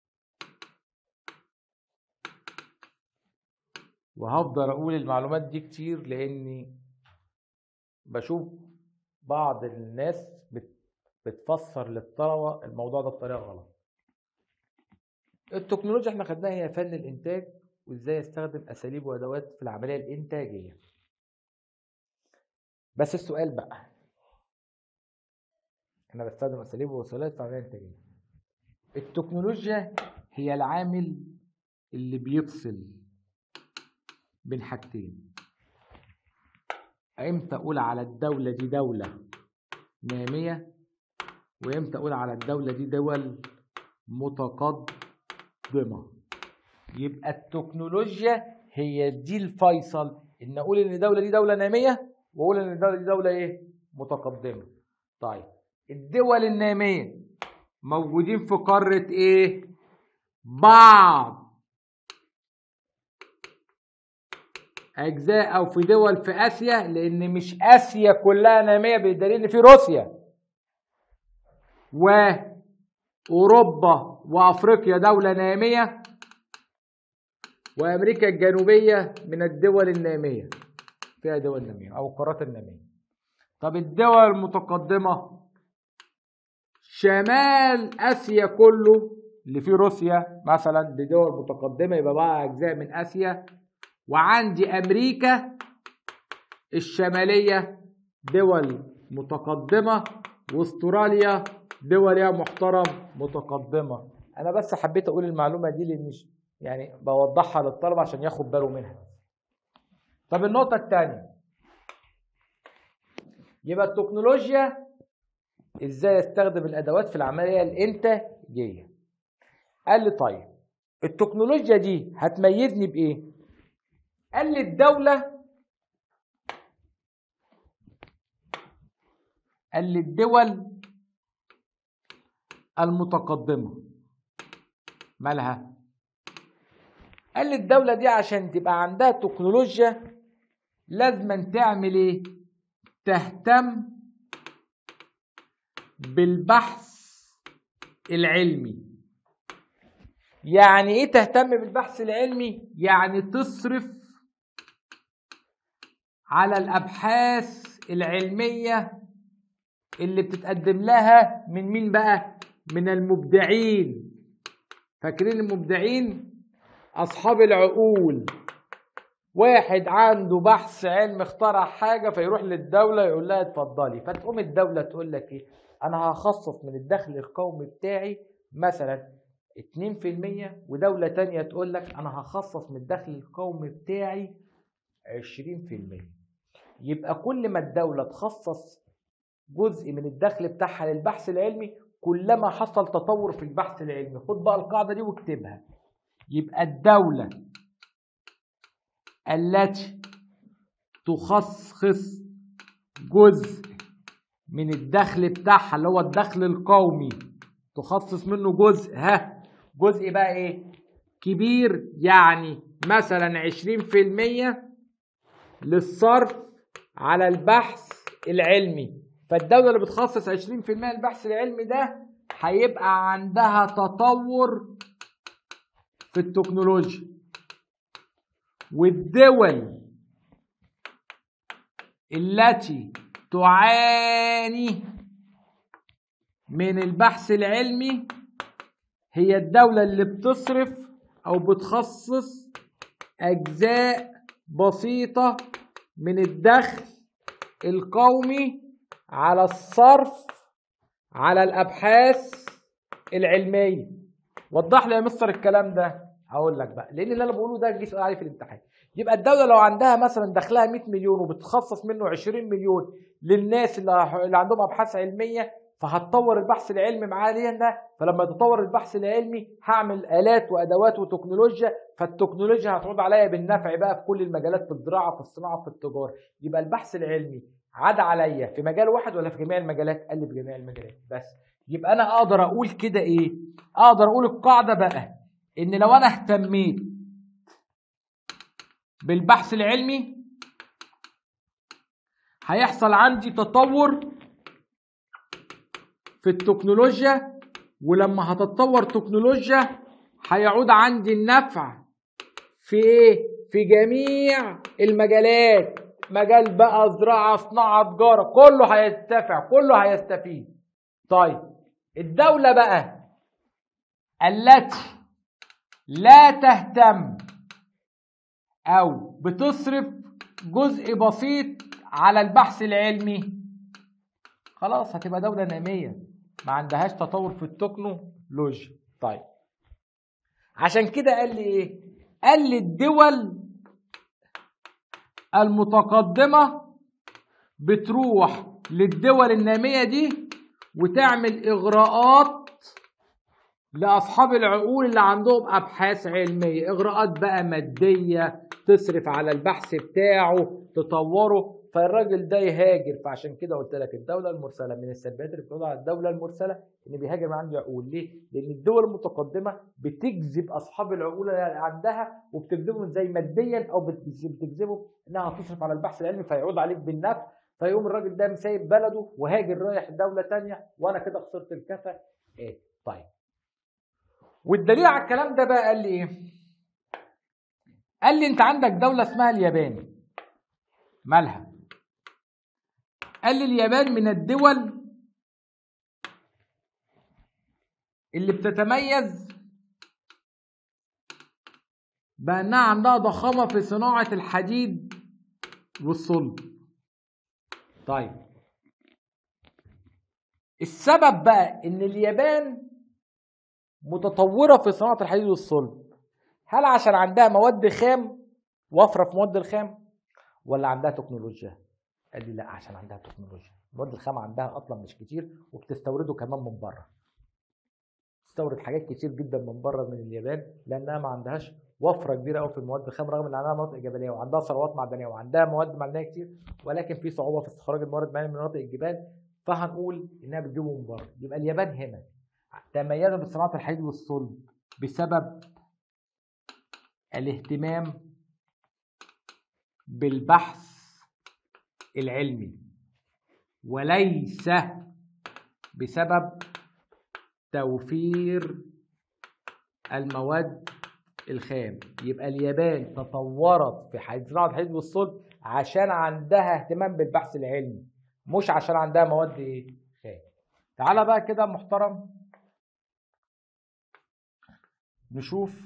وهفضل اقول المعلومات دي كتير لاني بشوف بعض الناس بتفسر للطلبة الموضوع ده بطريقة غلط التكنولوجيا احنا خدناها هي فن الانتاج وازاي استخدم اساليب وادوات في العمليه الانتاجيه بس السؤال بقى انا بستخدم اساليب ووسائل في العمليه الانتاجيه التكنولوجيا هي العامل اللي بيفصل بين حاجتين امتى اقول على الدوله دي دوله ناميه وامتى اقول على الدوله دي دول متقدمه يبقى التكنولوجيا هي دي الفيصل ان اقول ان الدوله دي دوله ناميه واقول ان الدوله دي دوله ايه متقدمه طيب الدول الناميه موجودين في قاره ايه بعض اجزاء او في دول في اسيا لان مش اسيا كلها ناميه بدليل ان في روسيا واوروبا وافريقيا دوله ناميه وامريكا الجنوبيه من الدول الناميه فيها دول ناميه او القارات الناميه طب الدول المتقدمه شمال اسيا كله اللي فيه روسيا مثلا دي دول متقدمه يبقى بقى اجزاء من اسيا وعندي امريكا الشماليه دول متقدمه واستراليا دول يا محترم متقدمه انا بس حبيت اقول المعلومه دي لان يعني بوضحها للطلبه عشان ياخد باله منها طب النقطه الثانيه يبقى التكنولوجيا ازاي استخدم الادوات في العمليه الانتاجيه قال لي طيب التكنولوجيا دي هتميزني بايه قال لي الدوله قال لي الدول المتقدمه مالها قال لي الدولة دي عشان تبقى عندها تكنولوجيا لازم تعمل ايه تهتم بالبحث العلمي يعني ايه تهتم بالبحث العلمي يعني تصرف على الابحاث العلميه اللي بتتقدم لها من مين بقى من المبدعين فاكرين المبدعين اصحاب العقول واحد عنده بحث علم اخترع حاجه فيروح للدوله يقول لها اتفضلي فتقوم الدوله تقول لك ايه انا هخصص من الدخل القومي بتاعي مثلا 2% ودوله تانية تقول لك انا هخصص من الدخل القومي بتاعي 20% يبقى كل ما الدوله تخصص جزء من الدخل بتاعها للبحث العلمي كلما حصل تطور في البحث العلمي خد بقى القاعده دي واكتبها يبقى الدوله التي تخصص جزء من الدخل بتاعها اللي هو الدخل القومي تخصص منه جزء ها جزء بقى ايه كبير يعني مثلا 20% للصرف على البحث العلمي فالدولة اللي بتخصص 20% للبحث العلمي ده هيبقى عندها تطور في التكنولوجيا والدول التي تعاني من البحث العلمي هي الدولة اللي بتصرف أو بتخصص أجزاء بسيطة من الدخل القومي على الصرف على الأبحاث العلمية وضح لي يا مستر الكلام ده هقول لك بقى لان اللي انا بقوله ده جه سؤال عليه في الامتحان يبقى الدوله لو عندها مثلا دخلها 100 مليون وبتخصص منه 20 مليون للناس اللي, اللي عندهم ابحاث علميه فهتطور البحث العلمي معايا ده فلما يتطور البحث العلمي هعمل الات وادوات وتكنولوجيا فالتكنولوجيا هتعود عليا بالنفع بقى في كل المجالات في الزراعه في الصناعه في التجاره يبقى البحث العلمي عاد عليا في مجال واحد ولا في جميع المجالات قال لي في جميع المجالات بس يبقى انا اقدر اقول كده ايه اقدر اقول القاعده بقى ان لو انا اهتميت بالبحث العلمي هيحصل عندي تطور في التكنولوجيا ولما هتتطور تكنولوجيا هيعود عندي النفع في ايه في جميع المجالات مجال بقى زراعه صناعه تجاره كله هيستفع كله هيستفيد طيب الدوله بقى التي لا تهتم او بتصرف جزء بسيط على البحث العلمي خلاص هتبقى دولة نامية ما عندهاش تطور في التكنولوجيا طيب عشان كده قال لي ايه قال لي الدول المتقدمة بتروح للدول النامية دي وتعمل إغراءات لأصحاب العقول اللي عندهم أبحاث علمية إغراءات بقى مادية تصرف على البحث بتاعه تطوره فالراجل ده يهاجر فعشان كده قلت لك الدولة المرسلة من السلبيات اللي بتقول على الدولة المرسلة إن بيهاجر من عنده عقول ليه؟ لأن الدول المتقدمة بتجذب أصحاب العقول اللي عندها وبتجذبهم زي ماديا أو بتجذبهم إنها تصرف على البحث العلمي فيعود عليك بالنفع فيقوم الراجل ده مسايب بلده وهاجر رايح دولة تانية وأنا كده خسرت الكفة إيه؟ طيب والدليل على الكلام ده بقى قال لي ايه قال لي انت عندك دولة اسمها اليابان مالها قال لي اليابان من الدول اللي بتتميز بأنها عندها ضخامة في صناعة الحديد والصلب طيب السبب بقى ان اليابان متطورة في صناعة الحديد والصلب هل عشان عندها مواد خام وفرة في مواد الخام ولا عندها تكنولوجيا قال لي لا عشان عندها تكنولوجيا المواد الخام عندها اصلا مش كتير وبتستورده كمان من بره تستورد حاجات كتير جدا من بره من اليابان لانها ما عندهاش وفره كبيره قوي في المواد الخام رغم ان عندها مناطق جبليه وعندها ثروات معدنيه وعندها مواد معدنيه كتير ولكن في صعوبه في استخراج الموارد من مناطق الجبال فهنقول انها بتجيبه من بره يبقى اليابان هنا تميزوا بصناعة الحديد والصلب بسبب الاهتمام بالبحث العلمي وليس بسبب توفير المواد الخام يبقى اليابان تطورت في صناعة الحديد والصلب عشان عندها اهتمام بالبحث العلمي مش عشان عندها مواد ايه خام تعالى بقى كده محترم نشوف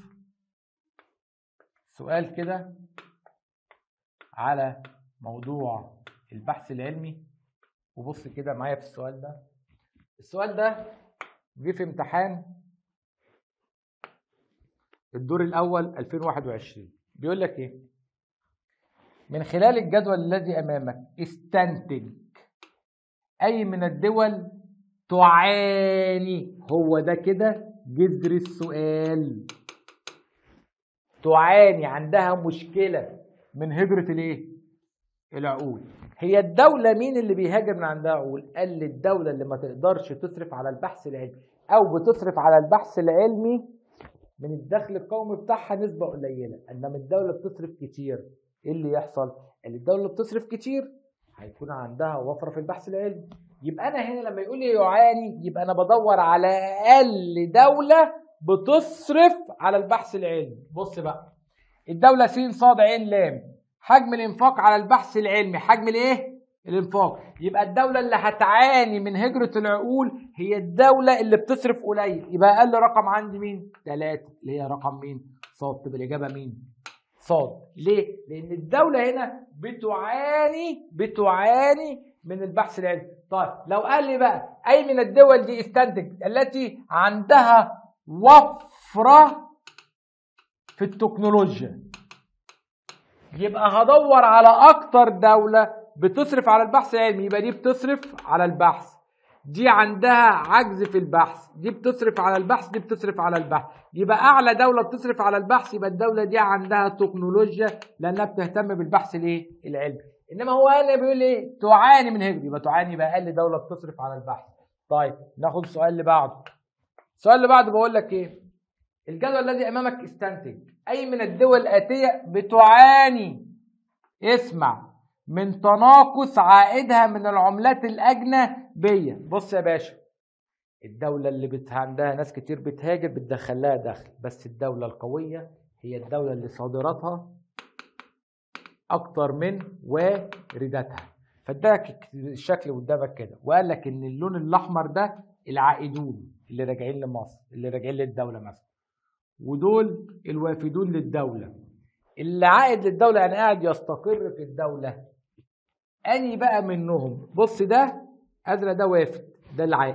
سؤال كده على موضوع البحث العلمي وبص كده معايا في السؤال ده السؤال ده جه في امتحان الدور الاول 2021 بيقول لك ايه من خلال الجدول الذي امامك استنتج اي من الدول تعاني هو ده كده جذر السؤال تعاني عندها مشكله من هجره الايه العقول هي الدولة مين اللي بيهاجر من عندها عقول؟ قال لي الدولة اللي ما تقدرش تصرف على البحث العلمي أو بتصرف على البحث العلمي من الدخل القومي بتاعها نسبة قليلة، إنما الدولة بتصرف كتير، إيه اللي يحصل؟ اللي الدولة اللي بتصرف كتير هيكون عندها وفرة في البحث العلمي. يبقى أنا هنا لما يقول لي يعاني يبقى أنا بدور على أقل دولة بتصرف على البحث العلمي. بص بقى الدولة س ص ع لام حجم الانفاق على البحث العلمي حجم الايه الانفاق يبقى الدولة اللي هتعاني من هجرة العقول هي الدولة اللي بتصرف قليل يبقى اقل رقم عندي مين ثلاثة اللي هي رقم مين صاد تبقى الاجابة مين صاد ليه لان الدولة هنا بتعاني بتعاني من البحث العلمي طيب لو قال لي بقى اي من الدول دي استنتج التي عندها وفرة في التكنولوجيا يبقى هدور على اكتر دولة بتصرف على البحث العلمي يبقى دي بتصرف على البحث دي عندها عجز في البحث دي بتصرف على البحث دي بتصرف على البحث يبقى اعلى دولة بتصرف على البحث يبقى الدولة دي عندها تكنولوجيا لانها بتهتم بالبحث الايه العلمي انما هو قال بيقول ايه تعاني من هجرة يبقى تعاني يبقى اقل دولة بتصرف على البحث طيب ناخد السؤال اللي بعده السؤال اللي بعده بقول لك ايه الجدول الذي امامك استنتج اي من الدول الاتيه بتعاني اسمع من تناقص عائدها من العملات الاجنبيه بص يا باشا الدولة اللي بت... عندها ناس كتير بتهاجر بتدخل لها دخل بس الدولة القوية هي الدولة اللي صادراتها أكتر من وارداتها فاداك الشكل قدامك كده وقال لك إن اللون الأحمر ده العائدون اللي راجعين لمصر اللي راجعين للدولة مثلا ودول الوافدون للدولة اللي عائد للدولة يعني قاعد يستقر في الدولة أني بقى منهم بص ده أزرق ده وافد ده العائد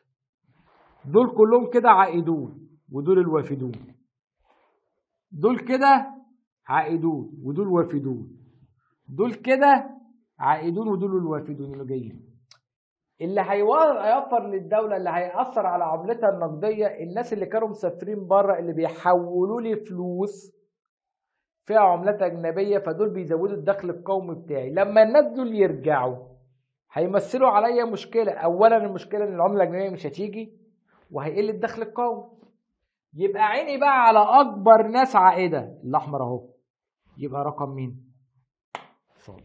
دول كلهم كده عائدون ودول الوافدون دول كده عائدون ودول وافدون دول كده عائدون ودول الوافدون اللي جايين اللي هيوفر للدولة اللي هيأثر على عملتها النقدية الناس اللي كانوا مسافرين بره اللي بيحولوا لي فلوس فيها عملات أجنبية فدول بيزودوا الدخل القومي بتاعي لما الناس دول يرجعوا هيمثلوا عليا مشكلة أولا المشكلة إن العملة الأجنبية مش هتيجي وهيقل الدخل القومي يبقى عيني بقى على أكبر ناس عائدة الأحمر أهو يبقى رقم مين؟ صاد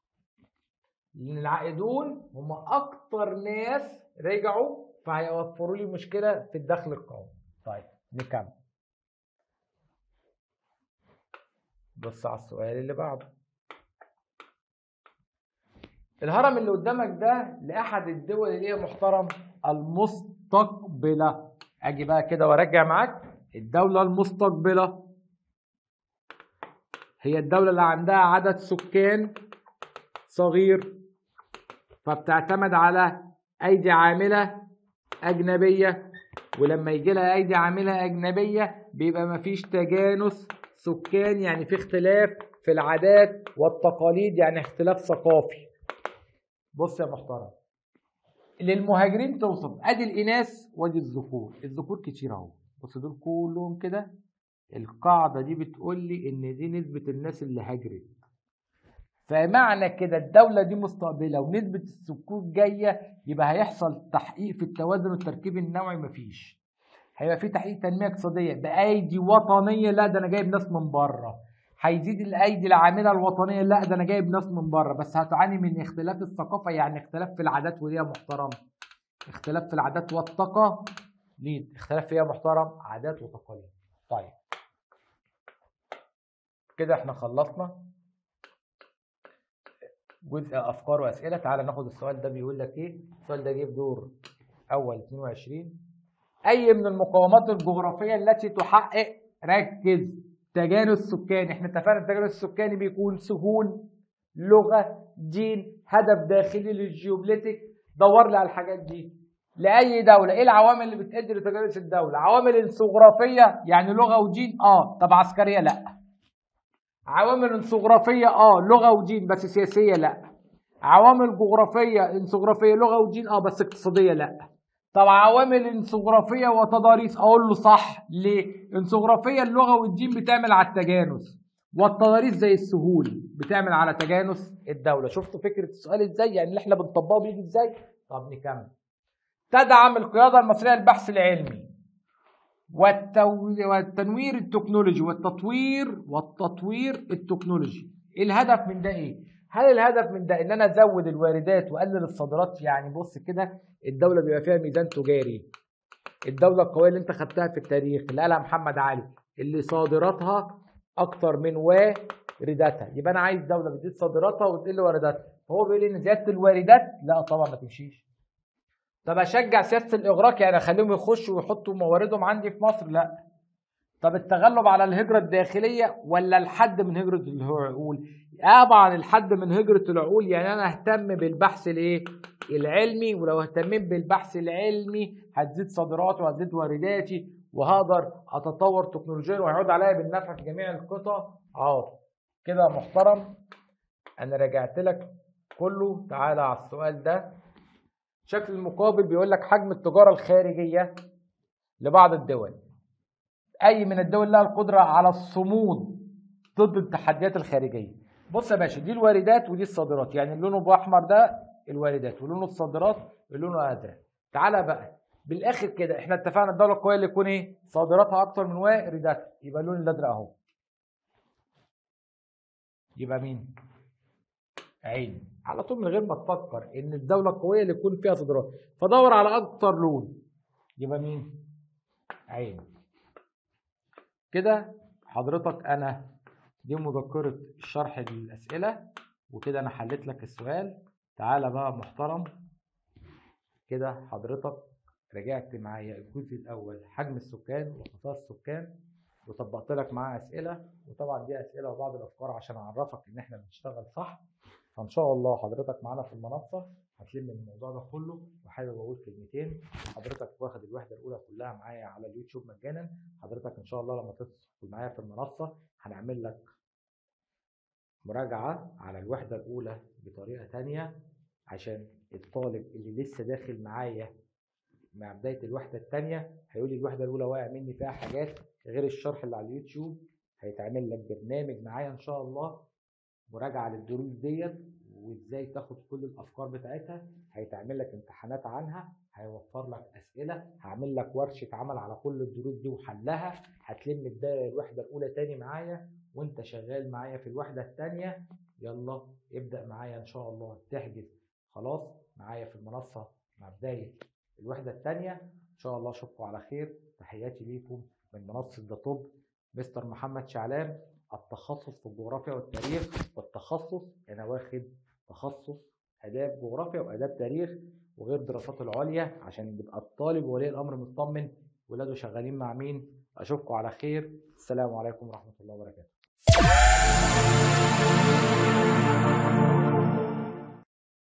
لان العائدون هم اكتر ناس رجعوا فهيوفروا لي مشكله في الدخل القومي طيب نكمل بص على السؤال اللي بعده الهرم اللي قدامك ده لاحد الدول اللي هي محترم المستقبله اجي بقى كده وارجع معاك الدوله المستقبله هي الدوله اللي عندها عدد سكان صغير فبتعتمد على ايدي عامله اجنبيه ولما يجي لها ايدي عامله اجنبيه بيبقى مفيش تجانس سكان يعني في اختلاف في العادات والتقاليد يعني اختلاف ثقافي بص يا محترم للمهاجرين توصف ادي الاناث وادي الذكور الذكور كتير اهو بص دول كلهم كده القاعده دي بتقول لي ان دي نسبه الناس اللي هاجرت فمعنى كده الدولة دي مستقبلة ونسبة السكوت جاية يبقى هيحصل تحقيق في التوازن والتركيب النوعي مفيش هيبقى في تحقيق تنمية اقتصادية بأيدي وطنية لا ده أنا جايب ناس من بره هيزيد الأيدي العاملة الوطنية لا ده أنا جايب ناس من بره بس هتعاني من اختلاف الثقافة يعني اختلاف في العادات ودي محترمة اختلاف في العادات والتقاليد اختلاف فيها محترم عادات وتقاليد طيب كده احنا خلصنا جزء افكار واسئله تعال ناخد السؤال ده بيقول لك ايه السؤال ده جه في دور اول 22 اي من المقومات الجغرافيه التي تحقق ركز تجانس سكاني احنا اتفقنا التجانس السكاني بيكون سهول لغه دين هدف داخلي للجيوبليتك دور لي على الحاجات دي لاي دوله ايه العوامل اللي بتؤدي لتجانس الدوله عوامل جغرافيه يعني لغه ودين اه طب عسكريه لا عوامل جغرافيه اه لغه ودين بس سياسيه لا عوامل جغرافيه جغرافيه لغه ودين اه بس اقتصاديه لا طب عوامل جغرافيه وتضاريس اقول له صح ليه الجغرافيه اللغه والدين بتعمل على التجانس والتضاريس زي السهول بتعمل على تجانس الدوله شفتوا فكره السؤال ازاي يعني اللي احنا بنطبقه بيجي ازاي طب نكمل تدعم القياده المصريه للبحث العلمي والتو... والتنوير التكنولوجي والتطوير والتطوير التكنولوجي الهدف من ده ايه هل الهدف من ده ان انا ازود الواردات واقلل الصادرات يعني بص كده الدوله بيبقى فيها ميزان تجاري الدوله القويه اللي انت خدتها في التاريخ اللي قالها محمد علي اللي صادراتها اكتر من وارداتها يبقى انا عايز دوله بتزيد صادراتها وتقل وارداتها فهو بيقول لي ان زياده الواردات لا طبعا ما تمشيش طب اشجع سياسه الاغراق يعني اخليهم يخشوا ويحطوا مواردهم عندي في مصر لا طب التغلب على الهجره الداخليه ولا الحد من هجره العقول طبعا الحد من هجره العقول يعني انا اهتم بالبحث الايه العلمي ولو اهتميت بالبحث العلمي هتزيد صادراتي وهتزيد وارداتي وهقدر اتطور تكنولوجيا وهيعود عليا بالنفع في جميع القطاع اه كده محترم انا رجعت لك كله تعالى على السؤال ده الشكل المقابل بيقول لك حجم التجارة الخارجية لبعض الدول أي من الدول لها القدرة على الصمود ضد التحديات الخارجية بص يا باشا دي الواردات ودي الصادرات يعني اللون بأحمر ده الواردات ولونه الصادرات لونه أزرق تعالى بقى بالآخر كده احنا اتفقنا الدولة القوية اللي يكون ايه صادراتها أكتر من وارداتها يبقى اللون الأزرق أهو يبقى مين؟ عين على طول من غير ما تفكر ان الدوله القويه اللي يكون فيها صادرات فدور على اكتر لون يبقى مين عين كده حضرتك انا دي مذكره شرح الاسئله وكده انا حليت لك السؤال تعالى بقى محترم كده حضرتك رجعت معايا الجزء الاول حجم السكان وخصائص السكان وطبقت لك معاه اسئله وطبعا دي اسئله وبعض الافكار عشان اعرفك ان احنا بنشتغل صح فان شاء الله حضرتك معانا في المنصه هتلم الموضوع ده كله وحابب اقول كلمتين حضرتك واخد الوحده الاولى كلها معايا على اليوتيوب مجانا حضرتك ان شاء الله لما تدخل معايا في المنصه هنعمل لك مراجعه على الوحده الاولى بطريقه تانية عشان الطالب اللي لسه داخل معايا مع بدايه الوحده الثانيه هيقول لي الوحده الاولى واقع مني فيها حاجات غير الشرح اللي على اليوتيوب هيتعمل لك برنامج معايا ان شاء الله مراجعه للدروس ديت وازاي تاخد كل الافكار بتاعتها هيتعمل لك امتحانات عنها هيوفر لك اسئله هعمل لك ورشه عمل على كل الدروس دي وحلها هتلم الدايره الوحده الاولى تاني معايا وانت شغال معايا في الوحده الثانيه يلا ابدا معايا ان شاء الله تحجز خلاص معايا في المنصه مع بدايه الوحده الثانيه ان شاء الله اشوفكم على خير تحياتي ليكم من منصه ذا توب مستر محمد شعلان التخصص في الجغرافيا والتاريخ والتخصص انا واخد تخصص اداب جغرافيا واداب تاريخ وغير دراسات العليا عشان يبقى الطالب وولي الامر مطمن ولاده شغالين مع مين اشوفكم على خير السلام عليكم ورحمه الله وبركاته